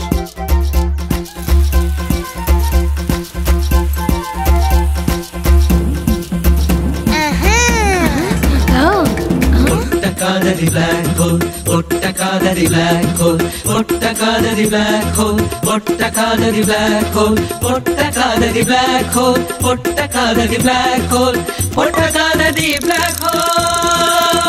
కాదది బ్లాక్ హోల్ పొట్ట కాదది బ్లాక్ హోల్ పొట్ట కాదది బ్లాక్ హోల్ పొట్ట కాదది బ్లాక్ హోల్ పొట్ట కాదది బ్లాక్ హోల్ పొట్ట కాదది బ్లాక్ హోల్ పొట్ట కాదది బ్లాక్ హోల్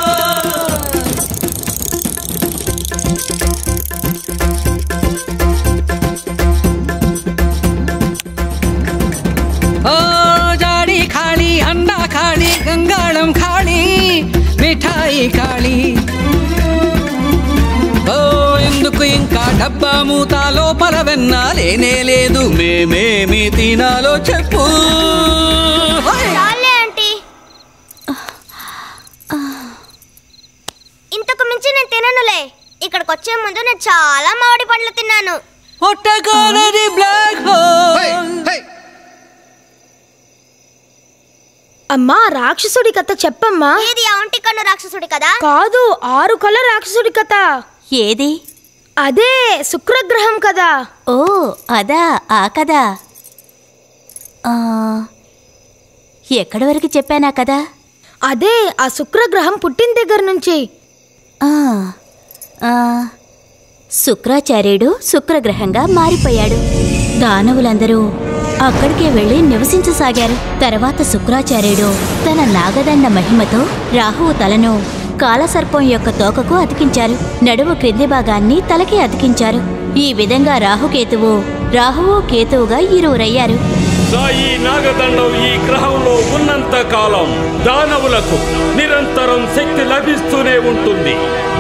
ఓ జాడి ఖాళీ అండా ఖాళీ గంగాళం ఖాళీ మిఠాయి ఖాళీ ఓ ఎందుకు ఇంకా డబ్బా మూత లోపల వెన్న లేనే లేదు మేమేమి తినాలో చెప్పు చాలే ఆంటీ ఇంతకు మించి నేను తిననులే ఇక్కడికి వచ్చే ముందు నేను చాలా మామిడి పండ్లు తిన్నాను ఒట్టగానది బ్లాక్ అమ్మా రాక్షసుడి కథ చెప్పమ్మా ఏది ఆ ఒంటి కన్ను రాక్షసుడి కదా కాదు ఆరు కళ్ళ రాక్షసుడి కథ ఏది అదే శుక్రగ్రహం కదా ఓ అదా ఆ కదా ఆ, ఎక్కడి వరకు చెప్పానా కదా అదే ఆ శుక్రగ్రహం పుట్టిన దగ్గర నుంచి ఆ, ఆ, శుక్రాచార్యుడు శుక్రగ్రహంగా మారిపోయాడు దానవులందరూ అక్కడికే వెళ్లి నివసించసాగారు తర్వాత శుక్రాచార్యుడు తన నాగదండ మహిమతో రాహువు తలను కాలసర్పం యొక్క తోకకు అతికించారు నడుము క్రింది భాగాన్ని తలకి అతికించారు ఈ విధంగా రాహుకేతువు రాహువు కేతువుగా ఇరువురయ్యారు ఈ నాగదండం ఈ గ్రహంలో ఉన్నంత కాలం దానవులకు నిరంతరం శక్తి లభిస్తూనే ఉంటుంది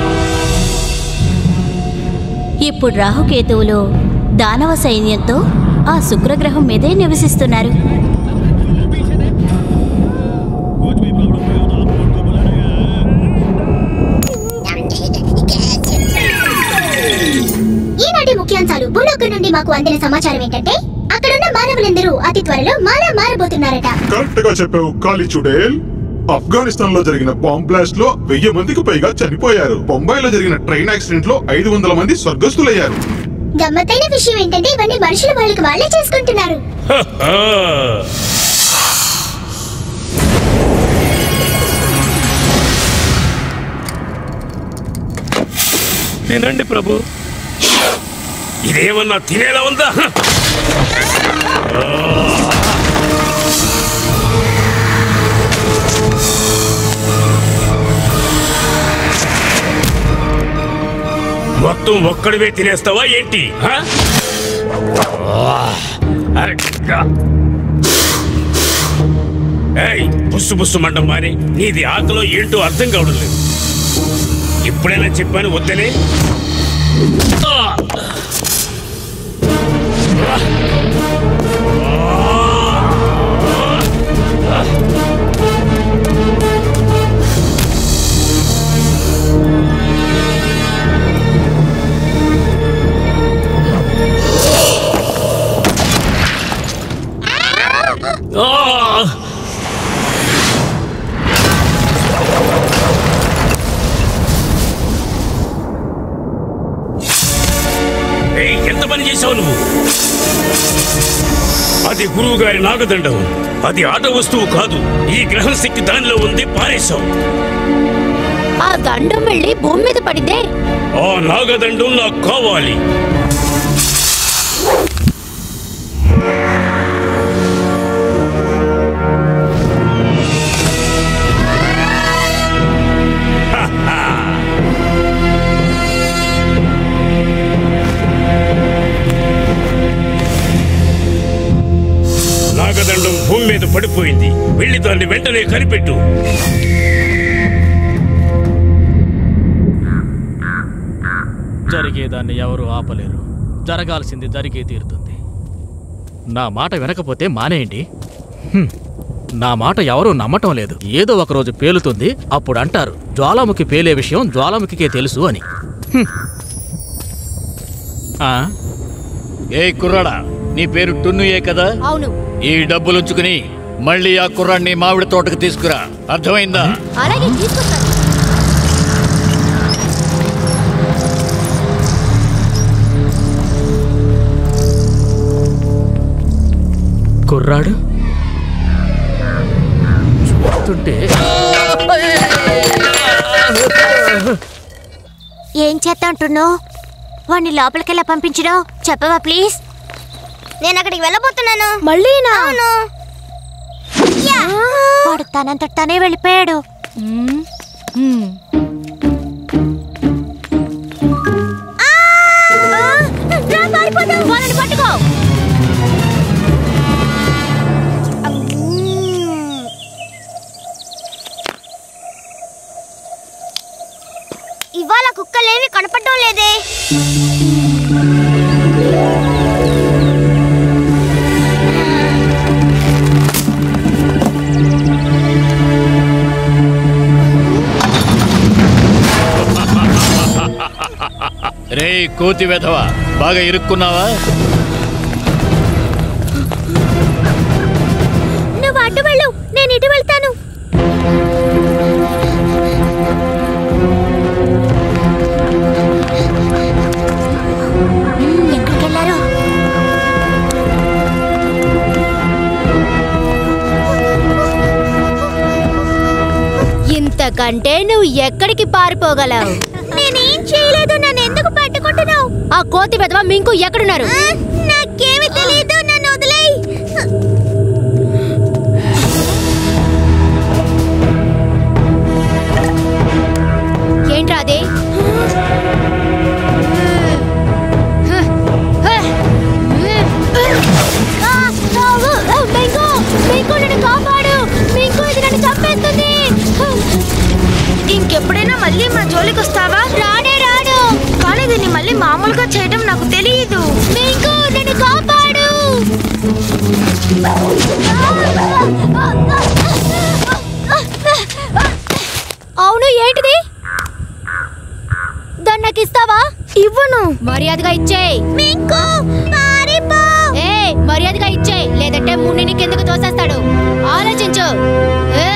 ఇప్పుడు రాహుకేతువులు దానవ సైన్యంతో ఆ శుక్రగ్రహం మీదే నివసిస్తున్నారు ఈనాటి ముఖ్యాంశాలు భూలోకం నుండి మాకు అందిన సమాచారం ఏంటంటే అక్కడున్న మానవులందరూ అతి త్వరలో మారా మారబోతున్నారట కరెక్ట్ గా చెప్పావు కాలి చుడేల్ ఆఫ్ఘనిస్తాన్ లో జరిగిన బాంబ్ బ్లాస్ట్ లో వెయ్యి మందికి పైగా చనిపోయారు బొంబాయిలో జరిగిన ట్రైన్ యాక్సిడెంట్ లో ఐదు వందల మంది స్వర్గస్థులయ్యారు గమ్మత్తైన విషయం ఏంటంటే ఇవన్నీ మనుషులు వాళ్ళకి వాళ్ళే చేసుకుంటున్నారు తినండి ప్రభు ఇదేమన్నా తినేలా ఉందా మొత్తం ఒక్కడివే తినేస్తావా ఏంటి ఆ? ఏయ్ బుస్సు బుస్సు మండం మాని నీది ఆకలో ఏంటో అర్థం కావడం లేదు ఇప్పుడైనా చెప్పాను వద్దనే ఆ! ఆ! ఏయ్, ఎంత పని చేశావు నువ్వు అది గురువు గారి నాగదండం అది ఆట వస్తువు కాదు ఈ గ్రహం శక్తి దానిలో ఉంది పారేశావు ఆ దండం వెళ్ళి భూమి మీద పడిందే ఆ నాగదండం నాకు కావాలి నాగదండం భూమి మీద పడిపోయింది వెళ్ళి దాన్ని వెంటనే కనిపెట్టు జరిగేదాన్ని ఎవరు ఆపలేరు జరగాల్సింది జరిగే తీరుతుంది నా మాట వినకపోతే మానేయండి హ్మ్. నా మాట ఎవరూ నమ్మటం లేదు ఏదో ఒక రోజు పేలుతుంది అప్పుడు అంటారు జ్వాలాముఖి పేలే విషయం జ్వాలాముఖికే తెలుసు అని హ్మ్. ఆ? ఏ కుర్రాడా నీ పేరు టున్నుయే కదా అవును ఈ డబ్బులుంచుకుని మళ్ళీ ఆ కుర్రాన్ని మామిడి తోటకు తీసుకురా అర్థమైందా అలాగే తీసుకొస్తాను కుర్రాడు చూస్తుంటే ఏం చేద్దాంటున్నావు వాణ్ణి లోపలికెళ్ళా పంపించడం చెప్పవా ప్లీజ్ నేను అక్కడికి వెళ్ళబోతున్నాను మళ్ళీ అవును వాడు తనంత తనే వెళ్ళిపోయాడు మ్మ్. మ్మ్. రా, పారిపోదాం. వాళ్ళని పట్టుకో ఇవాళ కుక్కలేవి కనపడడం లేదే రే కోతి వెధవ బాగా ఇరుక్కున్నావా నువ్వు అడ్డు వెళ్ళు నేను ఇటు వెళ్తాను ఎక్కడికి వెళ్ళారు ఇంతకంటే నువ్వు ఎక్కడికి పారిపోగలవు నేనేం చేయలేదు నన్ను ఎందుకు పట్టుకుంటున్నావు ఆ కోతి పెదవ మింకు ఎక్కడున్నారు నాకేమి తెలియదు నన్ను వదిలేయి ఏంట్రా అది మింకు మింకు నన్ను కాపాడు మింకు ఇది నన్ను చంపేస్తుంది ఇంకెప్పుడైనా మళ్ళీ మా జోలికి వస్తావా రాడే రాడు కానీ దీన్ని మళ్ళీ మామూలుగా చేయడం నాకు తెలియదు మింకు నన్ను కాపాడు అవును ఏంటిది దాన్ని నాకు ఇస్తావా ఇవ్వను మర్యాదగా ఇచ్చేయ్ మింకు పారిపో ఏ మర్యాదగా ఇచ్చేయ్ లేదంటే మున్నిని కిందకు తోసేస్తాడు ఆలోచించు ఏ?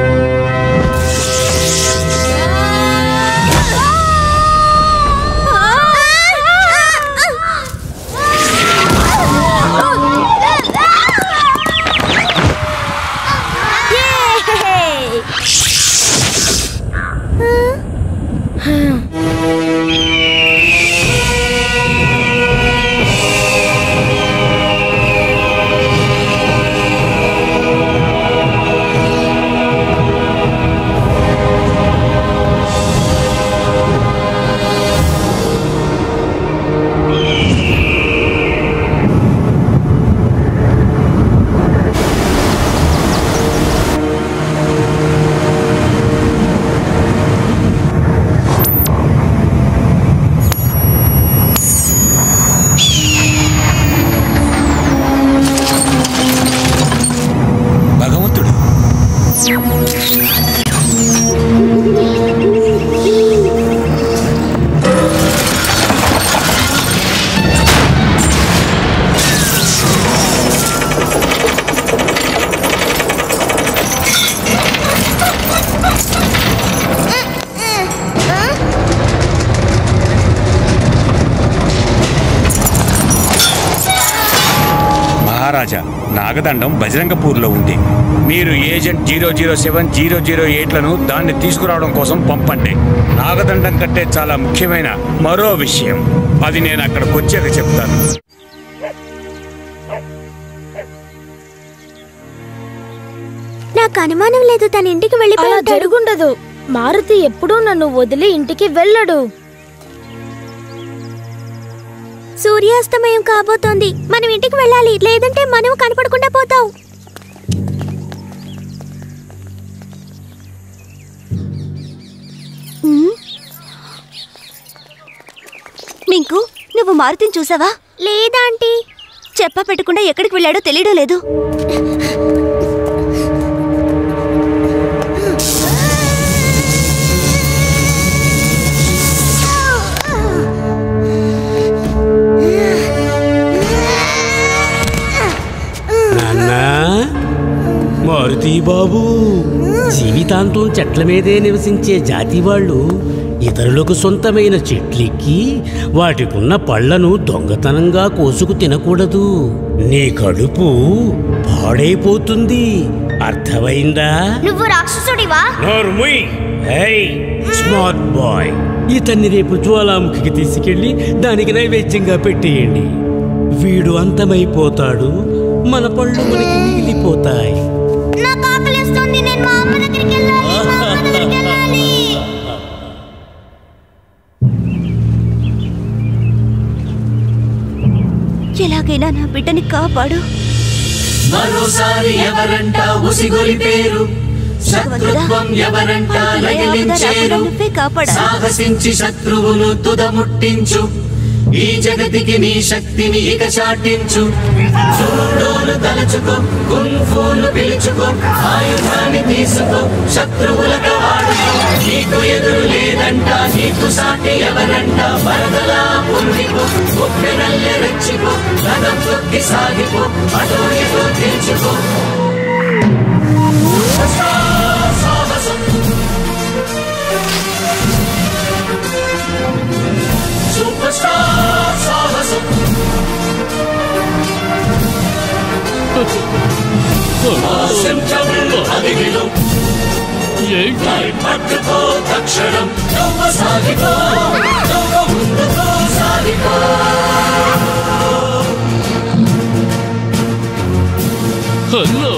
భగవంతుడు మహారాజా నాగదండం బజరంగపూర్లో ఉంది మీరు agent zero zero seven zero zero ఎయిట్లను దాన్ని తీసుకురావడం కోసం పంపండి నాగదండం కంటే చాలా ముఖ్యమైన మరో విషయం అది నేను అక్కడికి వచ్చాక చెప్తాను నాకు అనుమానం లేదు తన ఇంటికి అలా వెళ్ళిపోయి జరుగుండదు మారుతి ఎప్పుడూ నన్ను వదిలి ఇంటికి వెళ్ళడు సూర్యాస్తమయం కాబోతోంది మనం ఇంటికి వెళ్ళాలి లేదంటే మనం కనపడకుండా పోతాం మింకు నువ్వు మారుతిని చూసావా లేదా ఆంటీ చెప్ప పెట్టకుండా ఎక్కడికి వెళ్ళాడో తెలియడం లేదు నాన్నా మారుతి బాబు జీవితాంతం చెట్ల మీదే నివసించే జాతి వాళ్ళు ఇతరులకు సొంతమైన చెట్లెక్కి వాటికున్న పళ్లను దొంగతనంగా కోసుకు తినకూడదు నీ కడుపు పాడైపోతుంది అర్థమైందా నువ్వు రాక్షసుడివా నోర్ముయ్ హై స్మార్ట్ బాయ్ ఇతన్ని రేపు జ్వాలాముఖికి తీసుకెళ్లి దానికి నైవేద్యంగా పెట్టేయండి వీడు అంతమైపోతాడు మన పళ్ళు మనకి మిగిలిపోతాయి నాకు ఆకలిస్తుంది నేను మా అమ్మ దగ్గరికి వెళ్ళాలి మా అమ్మ దగ్గరికి వెళ్ళాలి ఎలాగైనా నా బిడ్డని కాపాడు మరోసారి ఎవరంట ఉసిగొలి పేరు శత్రుత్వం ఎవరంట రగిలించేరు నువ్వే కాపాడాలి సాహసించి శత్రువును తుదముట్టించు ఈ జగతికి నీ శక్తిని ఇక చాటించు చూడోలు తలుచుకో కుంఫూలు పిలుచుకో ఆయుధాన్ని తీసుకో శత్రువులతో ఆడుకో నీకు ఎదురు లేదంట నీకు సాటి ఎవరంట వరదలా పొందికో ఒప్పెనల్లె రెచ్చిపో రథం తొక్కి సాగిపో అటో ఇటో తీర్చుకో సాహసం సూపర్ స్టార్ సాహసం ఆశించవు అదిగిలు పట్టుకో తక్షణం నువ్వు సాగిపో నువ్వు ముందుకో సాగిపో హలో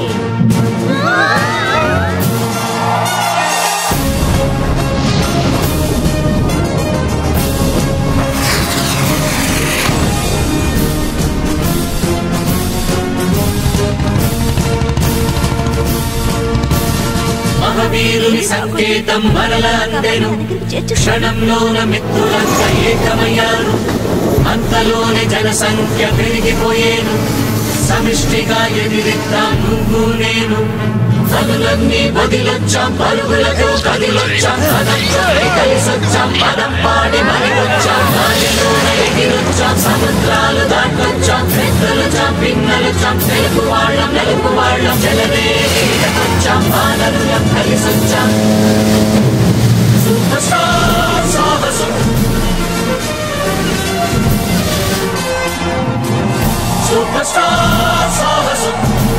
మహవీరుని సంకేతం మరల అందెను క్షణంలోన మిత్రులంతా ఏకమయ్యారు అంతలోనే జనసంఖ్య పెరిగిపోయేను సమిష్టిగా ఎదిరిద్దాం నువ్వు నేను పనులన్నీ వదిలొచ్చాం పరుగులతో కదిలొచ్చాం పదంతో కలిసొచ్చాం పదం పాడి మరి వచ్చాం గాలిలోన ఎగిరొచ్చాం సముద్రాలు దాటొచ్చాం పెద్దలుచాం పిన్నలుచాం తెలుగు వాళ్ళం నలుపు వాళ్ళం జలమే వచ్చాం వానరులం కలిసొచ్చాం సూపర్ స్టార్ సాహసం సూపర్ స్టార్ సాహసం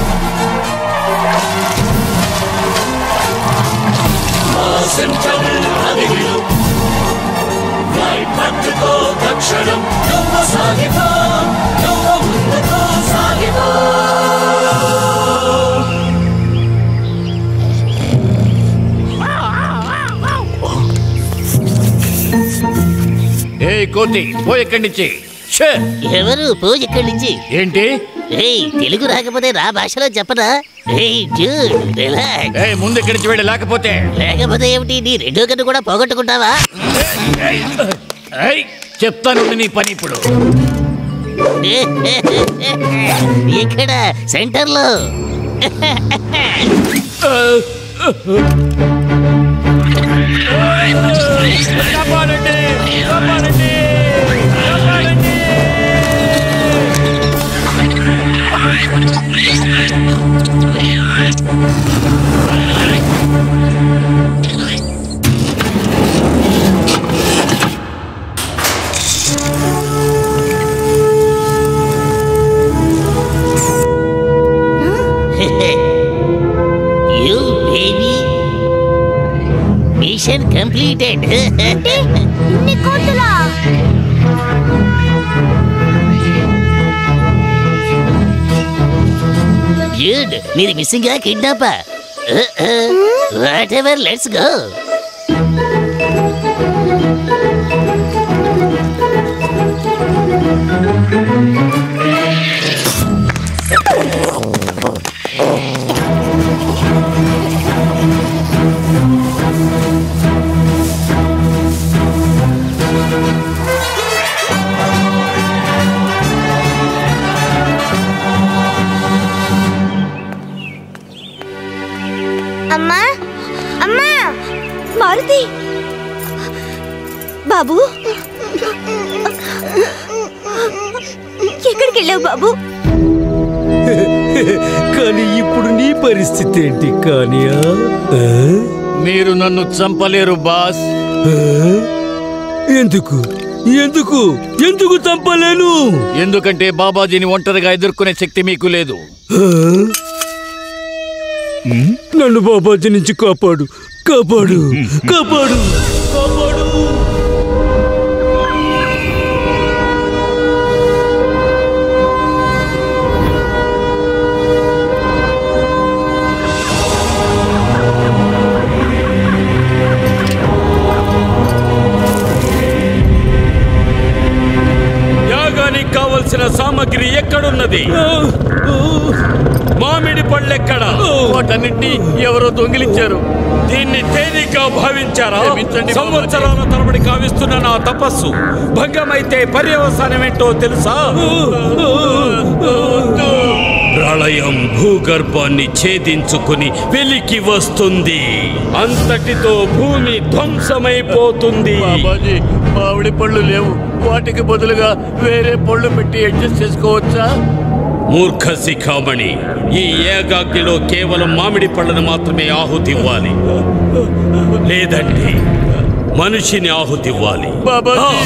ఆశించవు అదిగిలు పట్టుకో తక్షణం నువ్వు సాగిపో నువ్వు ముందుకో సాగిపో ఏ కోతి పో ఇక్కడి నుంచి ఛే! ఎవరు పూజ ఇక్కడి నుంచి ఏంటి ఏయ్ తెలుగు రాకపోతే నా భాషలో చెప్పనా ఏయ్ డ్యూడ్ రిలాక్స్ ఏ ముందు ఇక్కడి నుంచి వెళ్ళి లేకపోతే లేకపోతే ఏమిటి నీ రెండో కన్ను కూడా పోగొట్టుకుంటావా ఏయ్, చెప్తాను నీ పని ఇప్పుడు ఇక్కడ సెంటర్ లో కాపాడండి కాపాడండి కాపాడండి యూ బేబీ మిషన్ కంప్లీటెడ్ ఇన్ని కోతులా డ్యూడ్ మీరు missing kidnap whatever let's go అమ్మా అమ్మా మారుతి బాబు ఎక్కడికి వెళ్ళావు బాబు కానీ ఇప్పుడు నీ పరిస్థితి ఏంటి కానియా ఆ? మీరు నన్ను చంపలేరు బాస్ ఆ? ఎందుకు ఎందుకు ఎందుకు చంపలేను ఎందుకంటే బాబాజీని ఒంటరిగా ఎదుర్కొనే శక్తి మీకు లేదు ఆ? నన్ను బాబాజీ నుంచి కాపాడు కాపాడు కాపాడు కాపాడు యాగానికి కావలసిన సామగ్రి ఎక్కడున్నది మామిడి పళ్ళె ఎక్కడ వాటన్నింటినీ ఎవరో దొంగిలించారు దీన్ని తేలిగ్గా భావించారా క్షమించండి బాబాజీ. సంవత్సరాల తరబడి కావిస్తున్న నా తపస్సు భంగమైతే పర్యవసానం ఏంటో తెలుసా ప్రళయం భూగర్భాన్ని ఛేదించుకుని వెలికి వస్తుంది అంతటితో భూమి ధ్వంసమైపోతుంది బాబాజీ మామిడి పళ్ళు లేవు వాటికి బదులుగా వేరే పళ్ళు పెట్టి అడ్జస్ట్ చేసుకోవచ్చా మూర్ఖ శిఖామణి ఈ ఏకాగ్నిలో కేవలం మామిడి పళ్ళను మాత్రమే ఆహుతివ్వాలి లేదంటే మనిషిని ఆహుతివ్వాలి బాబాజీ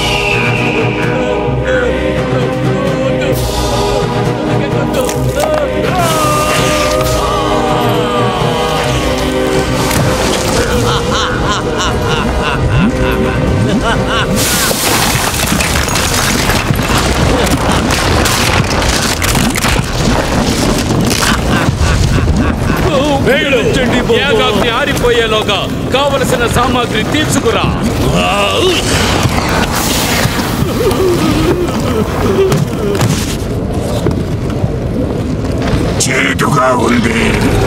వేళ్ళు ఏకాగ్ని ఆరిపోయేలోగా కావలసిన సామాగ్రి తీసుకురా చేటుగా ఉంది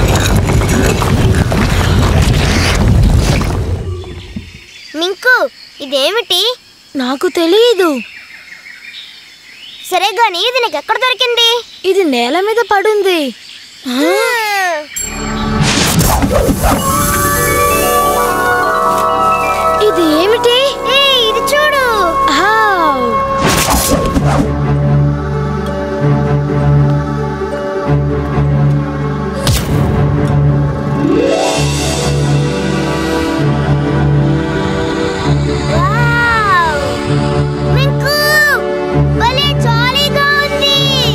మింకు ఇదేమిటి నాకు తెలియదు సరే గాని ఇది నీకు ఎక్కడ దొరికింది ఇది నేల మీద పడుంది ఇది ఏమిటి ఇది చూడు హావ్. వావ్! మింకు భలే జాలీగా ఉంది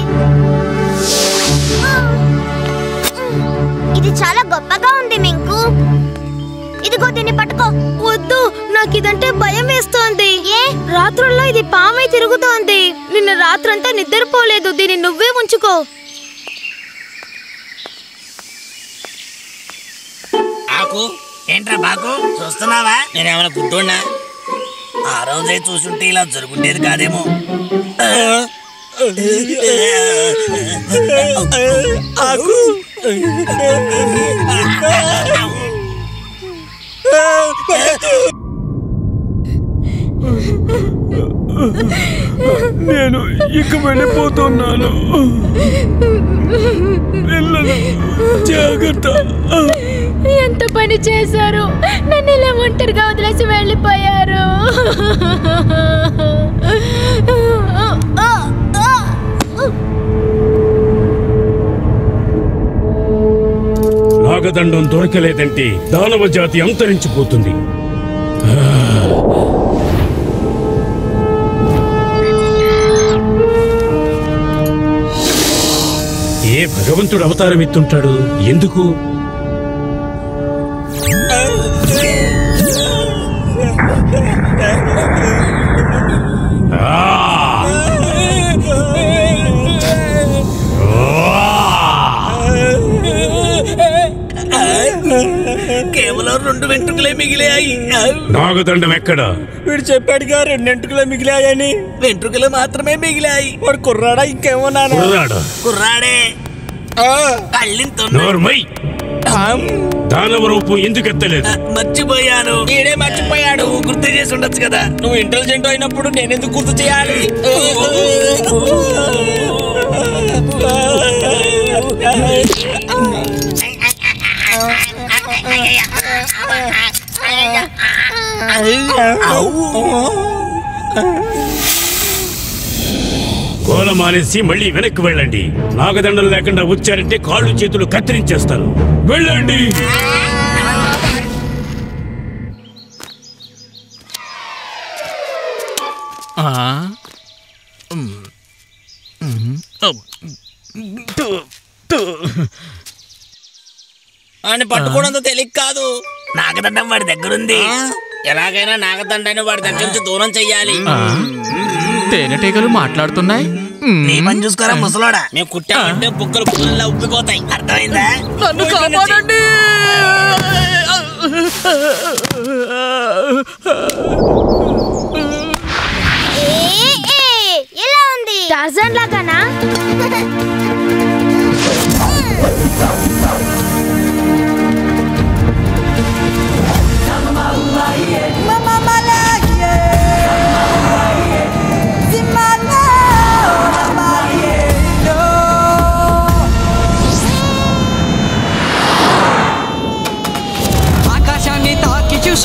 ఇది చాలా గొప్పగా ఉంది మింకు ఇదిగో దీన్ని పట్టుకో వద్దు నాకు ఇదంటే భయం వేస్తోంది ఏ రాత్రుల్లో ఇది పామై తిరుగుతోంది నిన్న రాత్రంతా నిద్రపోలేదు దీన్ని నువ్వే ఉంచుకో ఆకు ఏంట్రా బాకు చూస్తున్నావా నేనేమైనా గుడ్డోన్నా ఆ రోజే చూసుంటే ఇలా జరుగుండేది కాదేమో ఆకు నేను ఇక వెళ్ళిపోతున్నాను పిల్లలు జాగ్రత్త ఎంత పని చేశారు నన్ను ఇలా ఒంటరిగా వదిలేసి వెళ్ళిపోయారు నాగదండం దొరకలేదంటే దానవ జాతి అంతరించిపోతుంది ఏ భగవంతుడు అవతారం ఎత్తుంటాడు ఎందుకు కేవలం రెండు వెంట్రుకలే మిగిలాయి నాగదండం ఎక్కడా వీడు చెప్పాడుగా రెండెంటుకలే మిగిలాయని వెంట్రుకలు మాత్రమే మిగిలాయి వాడు కుర్రాడా ఇంకేమన్నా కుర్రాడా? కుర్రాడే కళ్ళింతో నోర్మై దానవ రూపం ఎందుకు ఎత్తలేదు మర్చిపోయాను ఈడే మర్చిపోయాడు గుర్తు చేసి ఉండొచ్చు కదా నువ్వు ఇంటెలిజెంట్ అయినప్పుడు నేనెందుకు గుర్తు చేయాలి గోల మానేసి మళ్ళీ వెనక్కి వెళ్ళండి నాగదండం లేకుండా వచ్చారంటే కాళ్ళు చేతులు కత్తిరించేస్తాను వెళ్ళండి ఆ? ఉమ్. ఉమ్. అబ్. టు. టు. అని పట్టుకోవడంతో తెలియక కాదు నాగదండం వాడి దగ్గరుంది ఎలాగైనా నాగదండాన్ని వాడి దగ్గర నుంచి దూరం చెయ్యాలి ఆ? తేనెటీగలు మాట్లాడుతున్నాయి నీ పని చూసుకోరా ముసలోడా మేము కుట్టామంటే బుక్కలు పుల్ల ఉబ్బిపోతాయి అర్థమైందా నన్ను కాపాడండి ఏ, ఏ, ఎలా ఉంది టార్జన్ లాగానా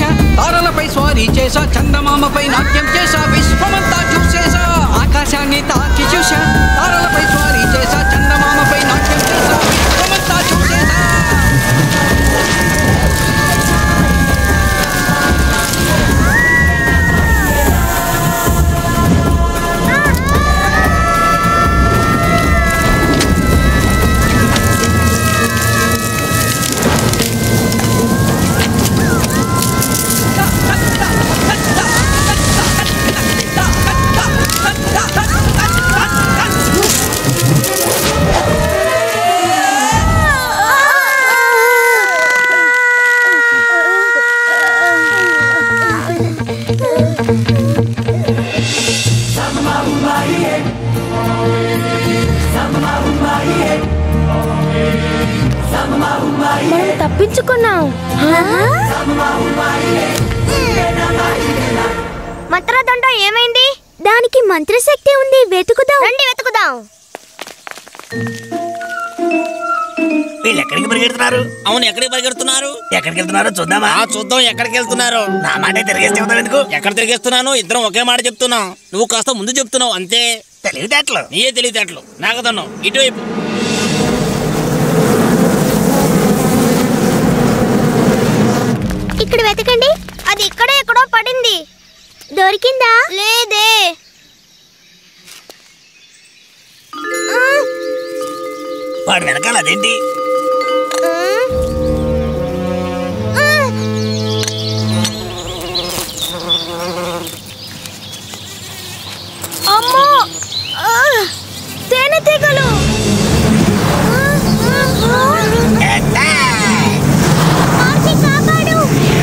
చూసా తారలపై స్వారీ చేసా చందమామపై నాట్యం చేసా విశ్వమంతా చూసేసా ఆకాశాన్ని తాకి చూసా తారలపై స్వారీ చేసా చందమామపై నాట్యం చేసా విశ్వమంతా చూసేసా మనం తప్పించుకున్నాం మంత్రదండ ఏమైంది దానికి మంత్రశక్తి ఉంది వెతుకుదాం రండి వెతుకుదాం వీళ్ళు ఎక్కడికి పరిగెడుతున్నారు అవును ఎక్కడికి పరిగెడుతున్నారు ఎక్కడికి వెళ్తున్నారు చూద్దామా చూద్దాం ఎక్కడికి వెళ్తున్నారు నా మాట తిరిగేసి చెబుతావు ఎందుకు ఎక్కడ తిరిగేస్తున్నాను ఇద్దరం ఒకే మాట చెప్తున్నాం నువ్వు కాస్త ముందు చెప్తున్నావు అంతే తెలివితేటలు నీయే తెలివితేటలు నాకదన్నావు ఇటువైపు ఇక్కడ వెతకండి అది ఇక్కడే ఎక్కడో పడింది దొరికిందా లేదే వాడు వెనకాల అదేంటి అమ్మో ఆ! తేనెటీగలు ఆర్చి కాపాడు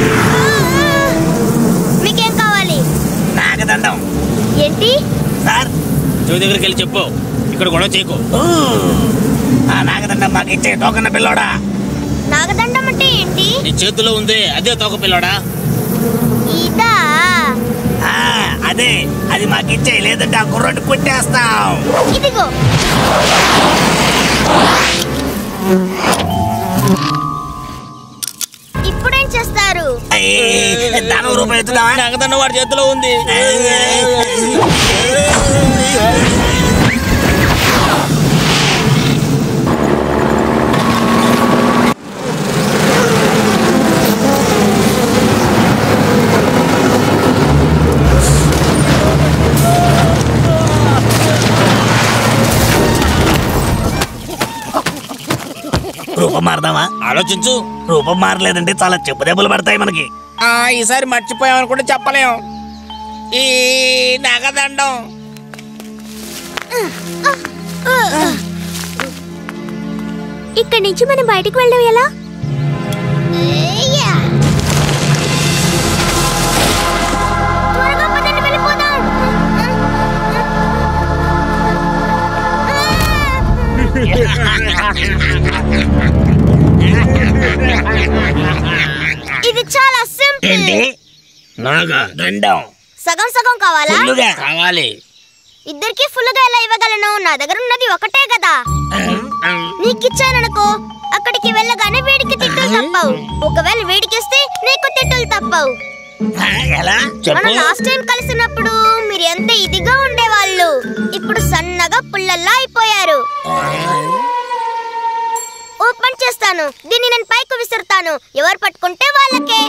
మీకేం కావాలి నాగదండం ఏంటి సార్ చెవి దగ్గరికి వెళ్ళి చెప్పు ఇక్కడ గొడవ చేయకు ఆ నాగదండం మాకు ఇచ్చే తోకన్న పిల్లోడా నాగదండం అంటే ఏంటి నీ చేతిలో ఉంది అదే తోక పిల్లోడా ఇదా ఆ, అదే అది మాకు ఇచ్చే లేదంటే ఆ కుర్రోడ్ని కొట్టేస్తాం ఇదిగో ఇప్పుడేం చేస్తారు దాని రూపాయి ఎత్తుదామా నాగదండం వాడి చేతిలో ఉంది రూపం మారదామా ఆలోచించు రూపం మారలేదంటే చాలా చెప్పు దెబ్బలు పడతాయి మనకి ఆ ఈసారి మర్చిపోయామని కూడా చెప్పలేం ఈ నగదండం ఇక్కడి నుంచి మనం బయటికి వెళ్ళడం ఎలా త్వరగా పదండి వెళ్ళిపోదాం ఇది చాలా సింపుల్ ఏంటి నాగా దండం సగం సగం కావాలా ఫుల్లుగా కావాలి ఇద్దరికి ఫుల్గా ఎలా ఇవ్వగలను నా దగ్గర ఉన్నది ఒకటే కదా నీకిచ్చాననుకో అక్కడికి వెళ్ళగానే వీడికి తిట్టులు తప్పవు ఒకవేళ వీడికిస్తే నీకు తిట్టులు తప్పవు ఎలా మనం లాస్ట్ టైం కలిసినప్పుడు మీరు ఎంత ఇదిగా ఉండేవాళ్ళు ఇప్పుడు సన్నగా పుల్లల్లా అయిపోయారు ఓపెన్ చేస్తాను దీన్ని నేను పైకి విసురుతాను ఎవరు పట్టుకుంటే వాళ్ళకే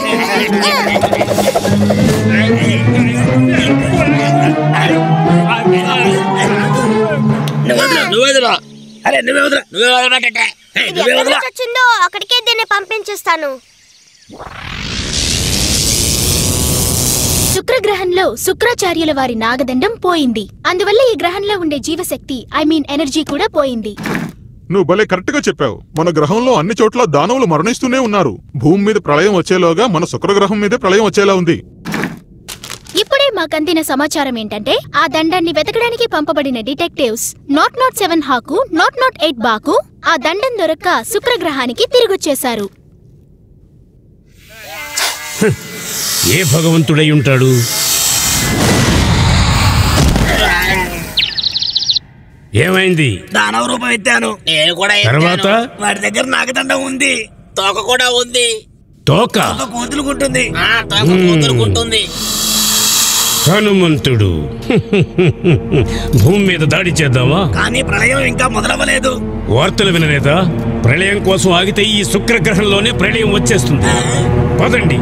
నువ్వు వదిలు, నువ్వు వదిలు. అరే నువ్వే వదిలా నువ్వే వదలబెట్టే ఇది నువ్వే ఎక్కడి వదిలా నుంచి వచ్చిందో అక్కడికే దీన్ని పంపించేస్తాను శుక్రగ్రహంలో శుక్రాచార్యుల వారి నాగదండం పోయింది అందువల్ల ఈ గ్రహంలో ఉండే జీవశక్తి ఐ మీన్ ఎనర్జీ కూడా పోయింది నువ్వు భలే కరెక్ట్ గా చెప్పావు మన గ్రహంలో అన్ని చోట్ల దానవులు మరణిస్తూనే ఉన్నారు భూమి మీద ప్రళయం వచ్చేలోగా మన శుక్రగ్రహం మీదే ప్రళయం వచ్చేలా ఉంది ఇప్పుడే మాకందిన సమాచారం ఏంటంటే ఆ దండాన్ని వెతకడానికి పంపబడిన డిటెక్టివ్స్ నాట్ నాట్ సెవెన్ హాకు నాట్ నాట్ ఎయిట్ బాకు ఆ దండం దొరక్క శుక్రగ్రహానికి తిరిగొచ్చేశారు ఏ భగవంతుడై ఉంటాడు ఏమైంది దానవ రూపం ఎత్తాను నేను కూడా ఎత్తాను. తర్వాత? వాడి దగ్గర నాగదండం ఉంది తోక కూడా ఉంది తోక తోక కూతురుకుంటుంది ఆ, తోక మ్మ్. కూతురుకుంటుంది హనుమంతుడు భూమి మీద దాడి చేద్దామా కానీ ప్రళయం ఇంకా మొదలవ్వలేదు వార్తలు వినలేదా ప్రళయం కోసం ఆగితే ఈ శుక్రగ్రహంలోనే ప్రళయం వచ్చేస్తుంది పదండి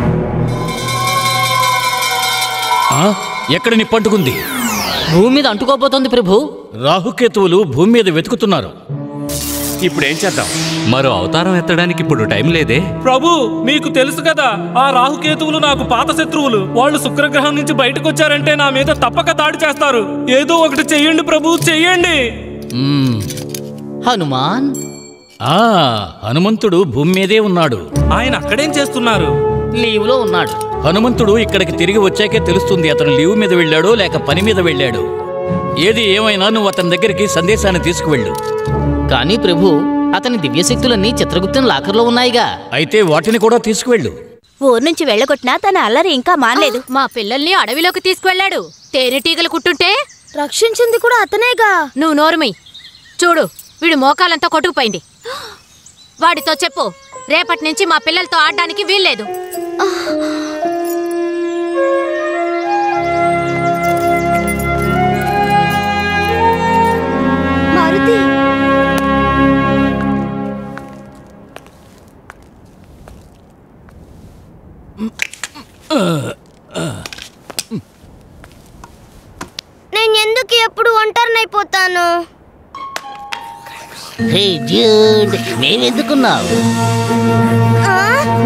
ఆ? ఎక్కడ నిప్పంటుకుంది భూమి మీద అంటుకోబోతోంది ప్రభు రాహుకేతువులు భూమి మీద వెతుకుతున్నారు ఇప్పుడు ఏం చేద్దాం మరో అవతారం ఎత్తడానికి ఇప్పుడు టైం లేదే ప్రభు మీకు తెలుసు కదా ఆ రాహుకేతువులు నాకు పాత శత్రువులు వాళ్ళు శుక్రగ్రహం నుంచి బయటకు వచ్చారంటే నా మీద తప్పక దాడి చేస్తారు ఏదో ఒకటి చెయ్యండి ప్రభు చెయ్యండి మ్మ్. హనుమాన్ ఆ హనుమంతుడు భూమి మీదే ఉన్నాడు ఆయన అక్కడేం చేస్తున్నారు లీవ్ లో ఉన్నాడు హనుమంతుడు ఇక్కడికి తిరిగి వచ్చాకే తెలుస్తుంది అతను లీవ్ మీద వెళ్ళాడో లేక పని మీద వెళ్ళాడు ఏది ఏమైనా నువ్వు అతని దగ్గరికి సందేశాన్ని తీసుకువెళ్ళు కానీ ప్రభు అతని దివ్యశక్తులన్నీ చిత్రగుప్తుని లాకర్లో ఉన్నాయిగా అయితే వాటిని కూడా తీసుకువెళ్ళు ఊరు నుంచి వెళ్ళగొట్టినా తన అల్లరి ఇంకా మానలేదు మా పిల్లల్ని అడవిలోకి తీసుకువెళ్ళాడు తేనెటీగలు కుట్టుంటే రక్షించింది కూడా అతనేగా నువ్వు నోరుమి చూడు వీడు మోకాలంతా కొట్టుకుపోయింది వాడితో చెప్పు రేపటి నుంచి మా పిల్లలతో ఆడడానికి వీల్లేదు మారుతి నేను ఎందుకు ఎప్పుడు ఒంటరినైపోతాను హే డ్యూడ్ నేనెందుకున్నావు ఆ?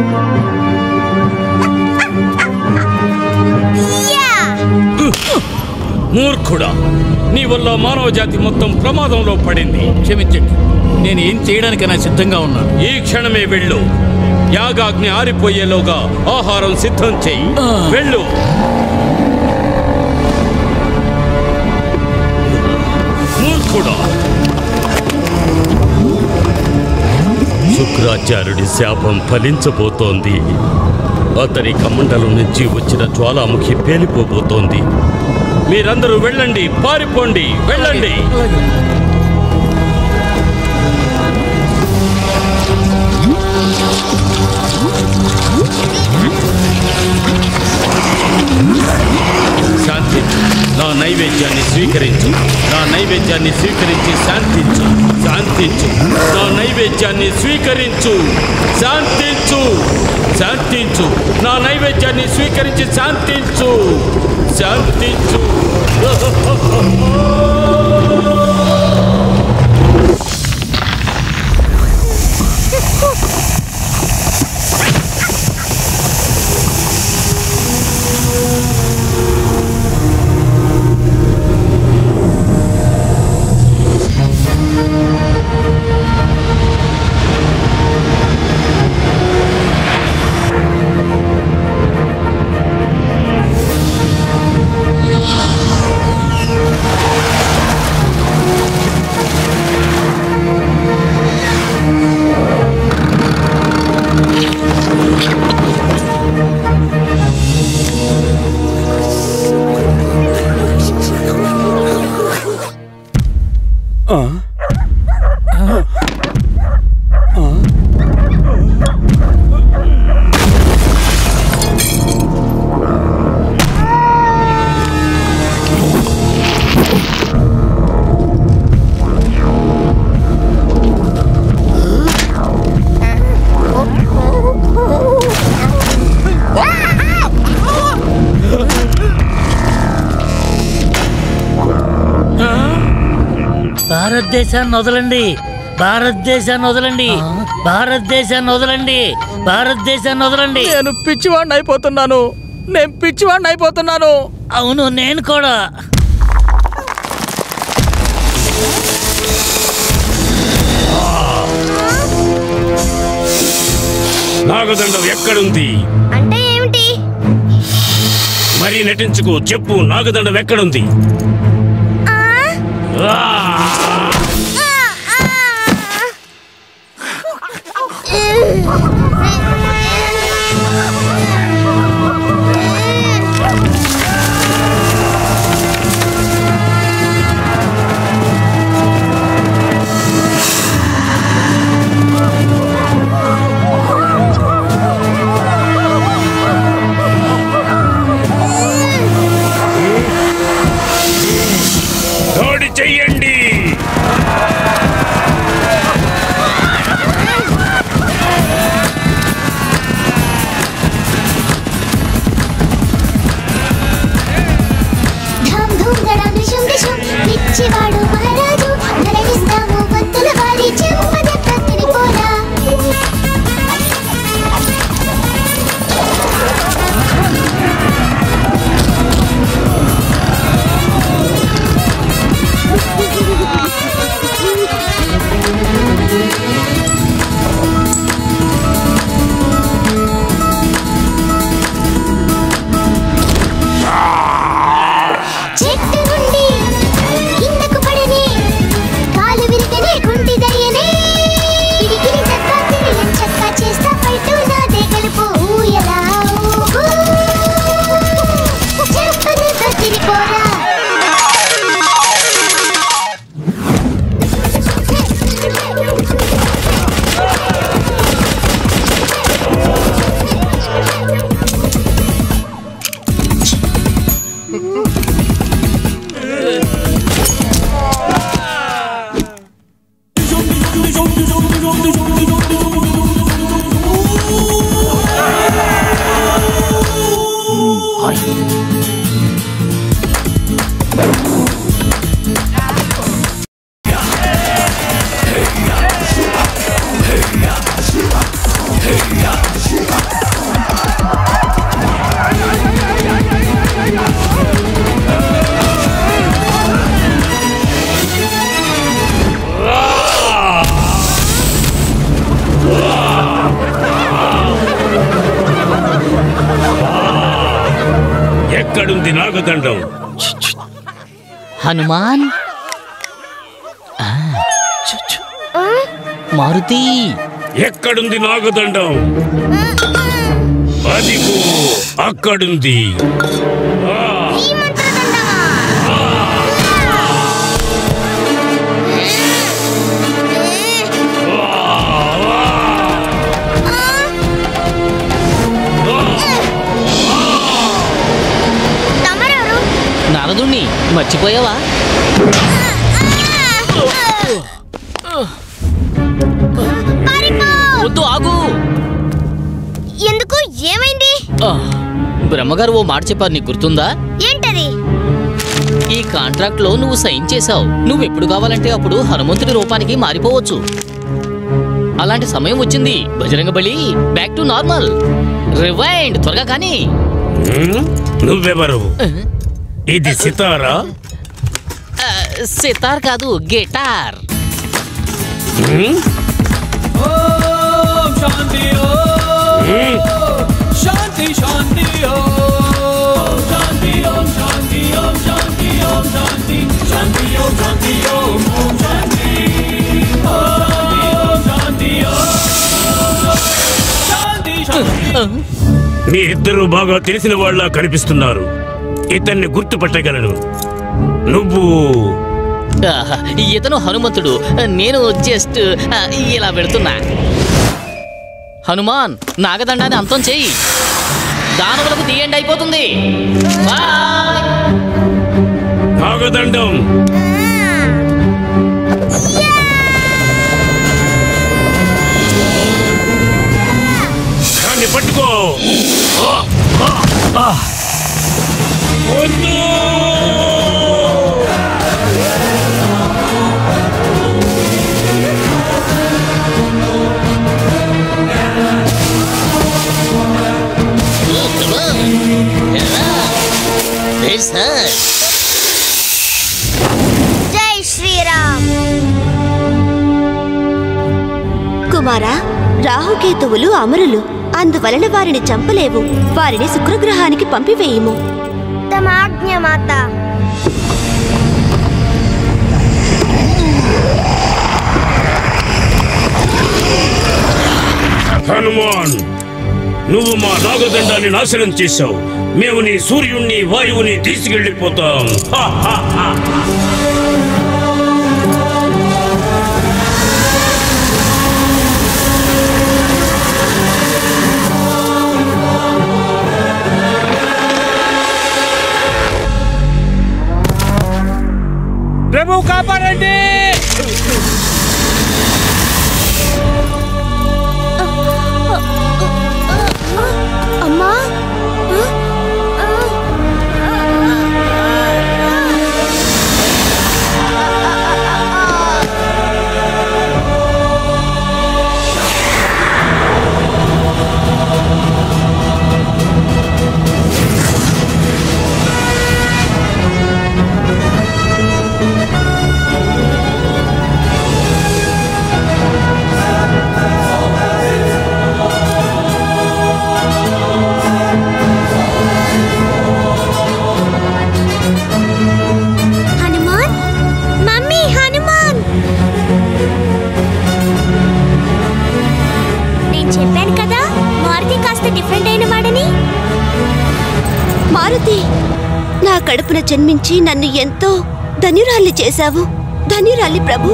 యా! మూర్ఖుడా నీ వల్ల మానవ జాతి మొత్తం ప్రమాదంలో పడింది క్షమించండి నేను ఏం చేయడానికైనా సిద్ధంగా ఉన్నాను ఈ క్షణమే వెళ్ళు యాగాగ్ని ఆరిపోయేలోగా ఆహారం సిద్ధం చెయ్యి వెళ్ళు మూర్ఖుడా శుక్రాచార్యుడి శాపం ఫలించబోతోంది అతని కమండలం నుంచి వచ్చిన జ్వాలాముఖి పేలిపోబోతోంది మీరందరూ వెళ్ళండి పారిపోండి వెళ్ళండి శాంతించు నా నైవేద్యాన్ని స్వీకరించు నా నైవేద్యాన్ని స్వీకరించి శాంతించు శాంతించు నా నైవేద్యాన్ని స్వీకరించు శాంతించు శాంతించు నా నైవేద్యాన్ని స్వీకరించి శాంతించు శాంతించు భారతదేశాన్ని వదలండి భారతదేశాన్ని వదలండి భారతదేశాన్ని వదలండి భారతదేశాన్ని వదలండి నేను పిచ్చివాడిని అయిపోతున్నాను నేను పిచ్చివాడిని అయిపోతున్నాను అవును నేను కూడా నాగదండం ఎక్కడుంది అంటే ఏమిటి మరీ నటించుకు చెప్పు నాగదండం ఎక్కడుంది ఆ! ఎక్కడుంది నాగదండం హనుమాన్ ఆ. మారుతి ఎక్కడుంది నాగదండం అదిగో అక్కడుంది నారదుణ్ణి మర్చిపోయావా వద్దు ఆగు ఎందుకు ఏమైంది ఆ, బ్రహ్మగారు ఓ మాట చెప్పారు నీకు గుర్తుందా ఏంటది ఈ కాంట్రాక్ట్ లో నువ్వు సైన్ చేశావు నువ్వు ఎప్పుడు కావాలంటే అప్పుడు హనుమంతుడి రూపానికి మారిపోవచ్చు అలాంటి సమయం వచ్చింది బజరంగ బలి బ్యాక్ టు నార్మల్ రివైండ్ త్వరగా కానీ హ్మ్? నువ్వెవరు ఇది సితారా ఆ, సితార్ కాదు గిటార్ హ్మ్? ఓం శాంతి హ్మ్? శాంతి శాంతి ఓం శాంతి ఓం శాంతి ఓం శాంతి ఓం శాంతి శాంతి ఓం శాంతి ఓం ఓం శాంతి ఓం శాంతి ఓం శాంతి శాంతి మీ ఇద్దరు బాగా తెలిసిన వాళ్ళ కనిపిస్తున్నారు ఇతన్ని గుర్తుపట్టగలను నువ్వు ఆహా, ఇతను హనుమంతుడు నేను జస్ట్ ఆ, ఇలా పెడుతున్నా హనుమాన్ నాగదండాన్ని అంతం చేయి దానవులకు తీయండి అయిపోతుంది నాగదండం దాన్ని పట్టుకో వద్దు! జై శ్రీరామ్ కుమారా రాహుకేతువులు అమరులు అందువలన వారిని చంపలేవు వారిని శుక్రగ్రహానికి పంపివేయుము తమాజ్ఞ మాత హనుమాన్ నువ్వు మా నాగదండాన్ని నాశనం చేశావు మేము నీ సూర్యుణ్ణి వాయువుని తీసుకెళ్ళిపోతాం హా, హా, హా. ప్రభు కాపాడండి అమ్మా హనుమాన్ మమ్మీ హనుమాన్ నేను చెప్పాను కదా మారుతి కాస్త డిఫరెంట్ అయిన వాడని మారుతి నా కడుపున జన్మించి నన్ను ఎంతో ధన్యురాల్ని చేశావు ధన్యురాలి ప్రభు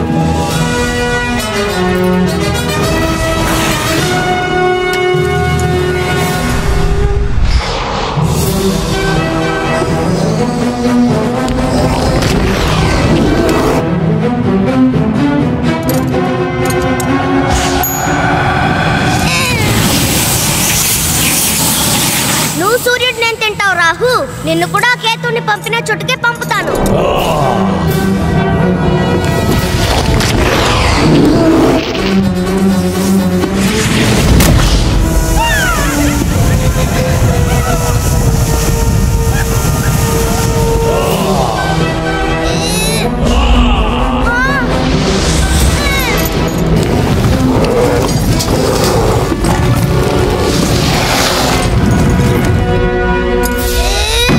నువ్వు సూర్యుడు నేను తింటావు రాహు నిన్ను కూడా కేతుని పంపిన చుట్టుకే పంపుతాను ఆ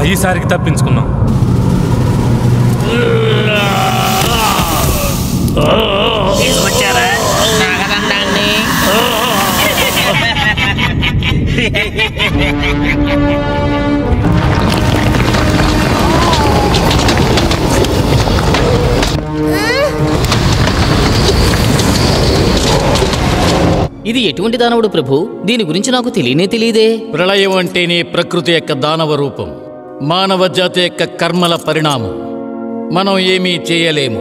ఈసారికి తప్పించుకున్నాం తీసుకొచ్చారా నాగదండాన్ని ఇది ఎటువంటి దానవుడు ప్రభు దీని గురించి నాకు తెలియనే తెలియదే ప్రళయం అంటేనే ప్రకృతి యొక్క దానవ రూపం మానవ జాతి యొక్క కర్మల పరిణామం మనం ఏమీ చేయలేము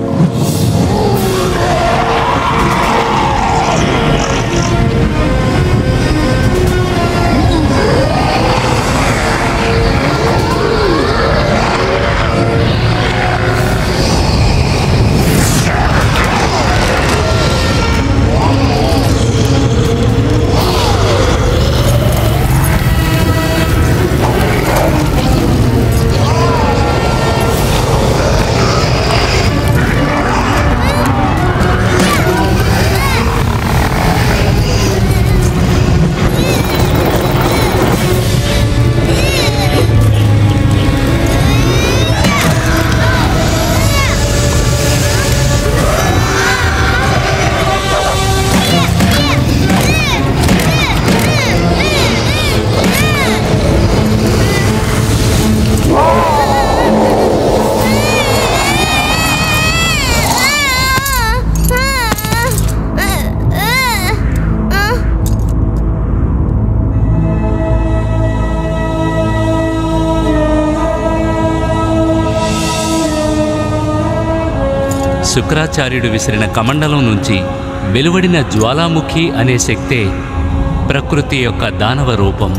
శుక్రాచార్యుడు విసిరిన కమండలం నుంచి వెలువడిన జ్వాలాముఖి అనే శక్తే ప్రకృతి యొక్క దానవ రూపం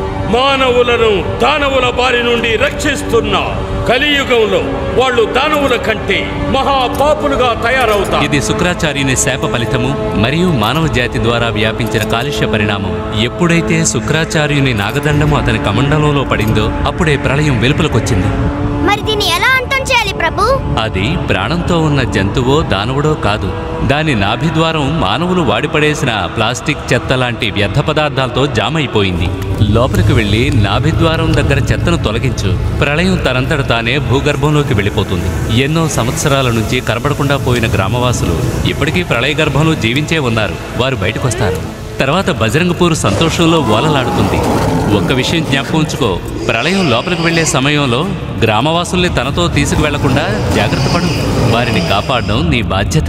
మానవులను దానవుల బారి నుండి రక్షిస్తున్న కలియుగంలో వాళ్ళు దానవుల కంటే మహాపాపులుగా తయారవుతారు ఇది శుక్రాచార్యుని శాప ఫలితము మరియు మానవ జాతి ద్వారా వ్యాపించిన కాలుష్య పరిణామం ఎప్పుడైతే శుక్రాచార్యుని నాగదండము అతని కమండలంలో పడిందో అప్పుడే ప్రళయం వెలుపలకొచ్చింది మరి దీన్ని ఎలా అంతం చేయాలి ప్రభు అది ప్రాణంతో ఉన్న జంతువో దానవుడో కాదు దాని నాభిద్వారం మానవులు వాడిపడేసిన ప్లాస్టిక్ చెత్త లాంటి వ్యర్థ పదార్థాలతో జామ్ అయిపోయింది లోపలికి వెళ్లి నాభిద్వారం దగ్గర చెత్తను తొలగించు ప్రళయం తనంతట తానే భూగర్భంలోకి వెళ్ళిపోతుంది ఎన్నో సంవత్సరాల నుంచి కనబడకుండా పోయిన గ్రామవాసులు ఇప్పటికీ ప్రళయ గర్భంలో జీవించే ఉన్నారు వారు బయటకొస్తారు తర్వాత బజరంగపూర్ సంతోషంలో ఓలలాడుతుంది ఒక్క విషయం జ్ఞాపకం ఉంచుకో ప్రళయం లోపలికి వెళ్లే సమయంలో గ్రామవాసుల్ని తనతో తీసుకువెళ్లకుండా జాగ్రత్త పడు వారిని కాపాడడం నీ బాధ్యత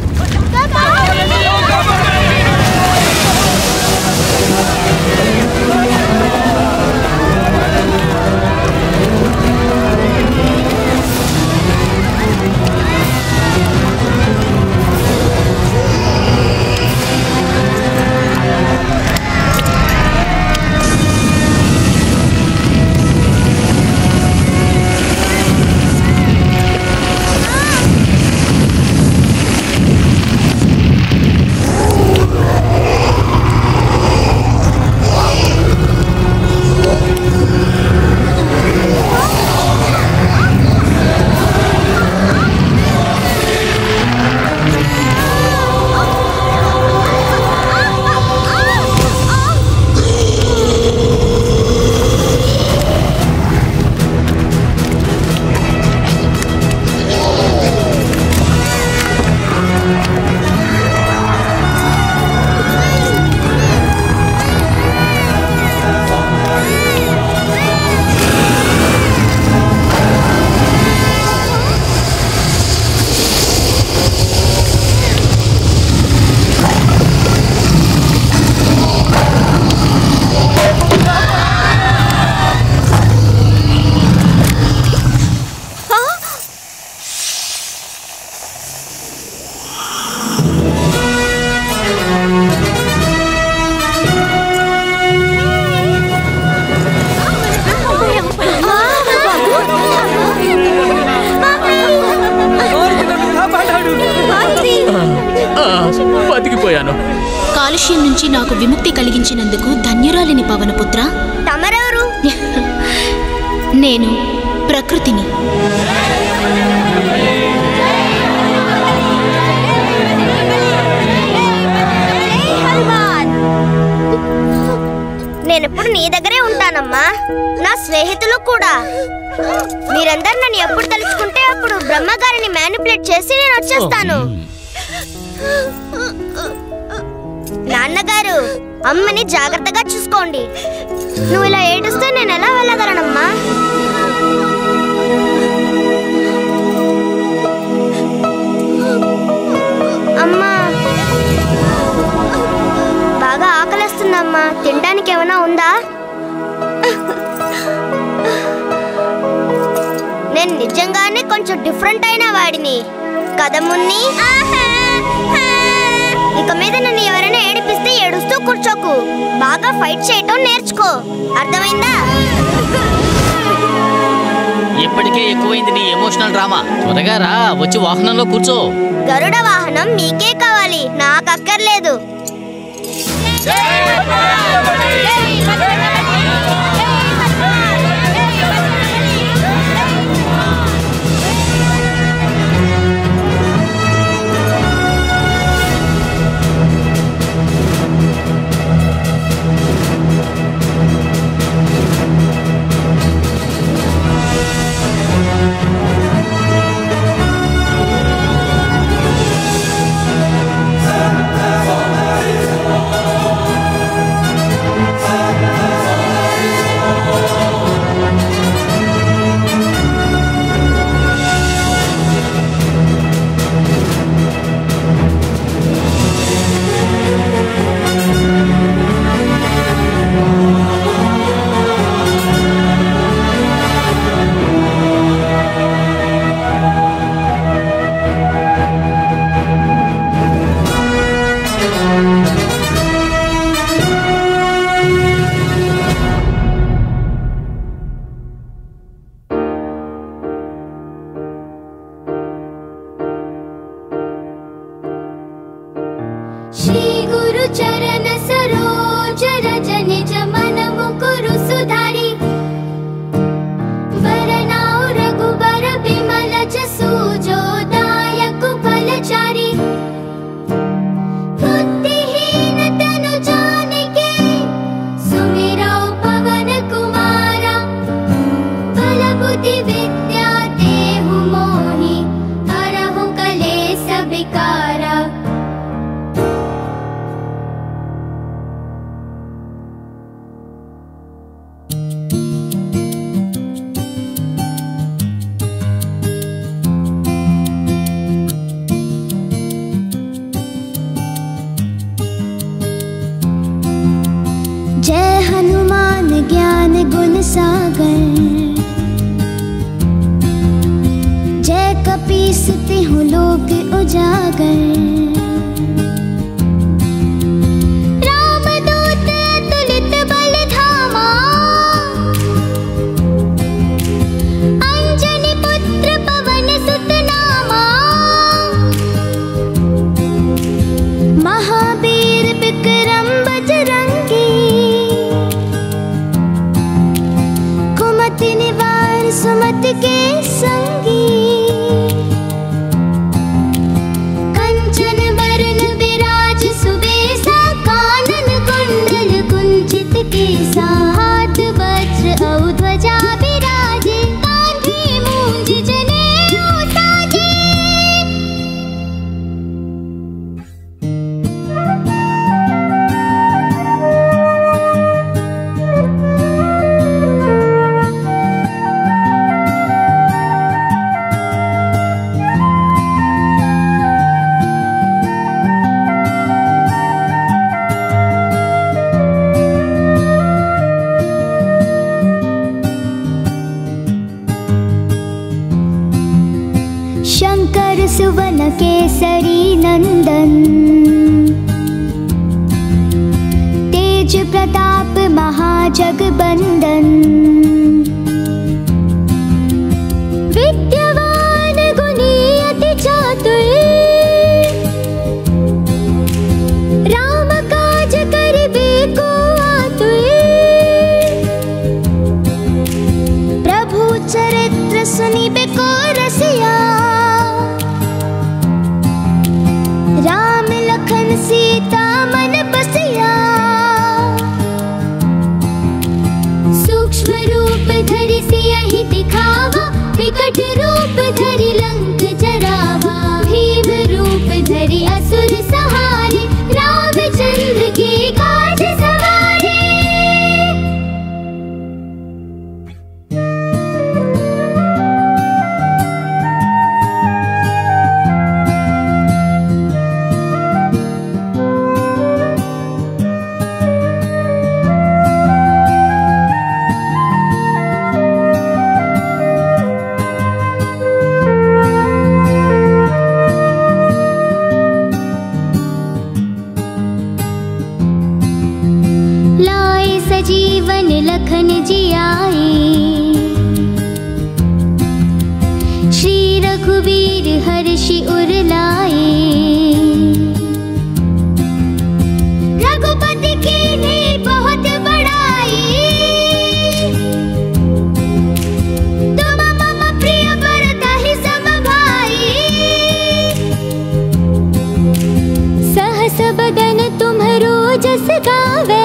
బతికిపోయాను కాలుష్యం నుంచి నాకు విముక్తి కలిగించినందుకు ధన్యురాలిని పవనపుత్ర తమరెవరు నేను ప్రకృతిని నేనెప్పుడు నీ దగ్గరే ఉంటానమ్మా నా స్నేహితులు కూడా నేను ఎప్పుడు తెలుసుకుంటే అప్పుడు బ్రహ్మగారిని మ్యానిపులేట్ చేసి నేను వచ్చేస్తాను నాన్నగారు అమ్మని జాగ్రత్తగా చూసుకోండి నువ్వు ఇలా ఏడుస్తే నేను ఎలా వెళ్ళగలనమ్మా అమ్మా బాగా ఆకలిస్తుందమ్మా తినడానికి ఏమైనా ఉందా నేను నిజంగానే కొంచెం డిఫరెంట్ అయిన వాడిని కథ మున్ని ఇక మీద నన్ను ఎవరైనా ఏడిపిస్తే ఏడుస్తూ కూర్చోకు బాగా ఫైట్ చేయటం నేర్చుకో అర్థమైందా ఇప్పటికే ఎక్కువైంది నీ ఎమోషనల్ డ్రామా త్వరగా రా వచ్చి వాహనంలో కూర్చో గరుడ వాహనం మీకే కావాలి నాకు అక్కర్లేదు శ్రీ గురు చరణ సరోజ రజ నిజ మనము కురు సుధారి వరనాउ రఘుబర విమల జసు జోదాయకు ఫలచారి బుద్ధిహీన తను జానకి సుమిరౌ పవన కుమార బల బుద్ధి విద్యా దేహు మోహి హరహు కలేశ వికారా जय हनुमान ज्ञान गुण सागर जय कपीस तिहु लोक उजागर रामदूत अतुलित बल धामा अंजनी पुत्र पवन सुत नामा महावीर विक्रम बजरंगी कुमति निवार सुमति के संगी कंचन वरण विराज सुबेसा कानन कुंडल कुंचित केसा हाथ वज्र औ ध्वजा विराजे कांधे मूंज जनेऊ साजे शङ्कर सुवन केसरी नन्दन तेज प्रताप महाजगबन्दन विद्यवान गुणी अति चातुर राम काज करिबे को आतुर प्रभु चरित्र सुनिबे को रसिया राम लखन सीता मन बसिया सूक्ष्म रूप धरि सियहि दिखावा विकट लखन जी आए श्री रघुवीर हर्षि उर लाए रघुपति की ने बहुत बड़ाई तुम मम प्रिय वरदाहि सम भाई सहस बदन तुम्हरो जस गावे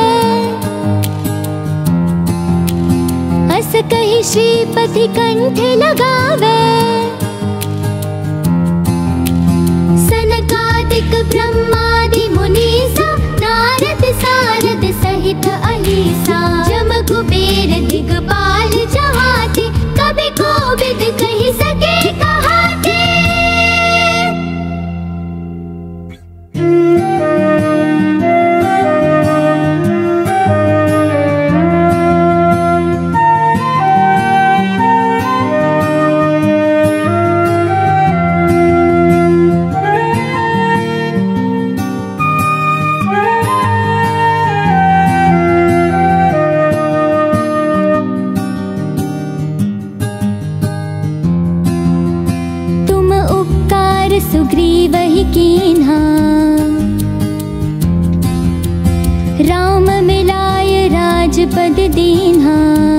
अस कही श्रीपति कंठ लगावे सनकादिक ब्रह्मादि मुनीसा नारद सारद सहित अहिसा जम कुबेर दिगपाल जहाते कभी कोविद कही सके कहाते तुम उपकार सुग्रीव ही कीन्हा राम मिलाय राजपद दीन्हा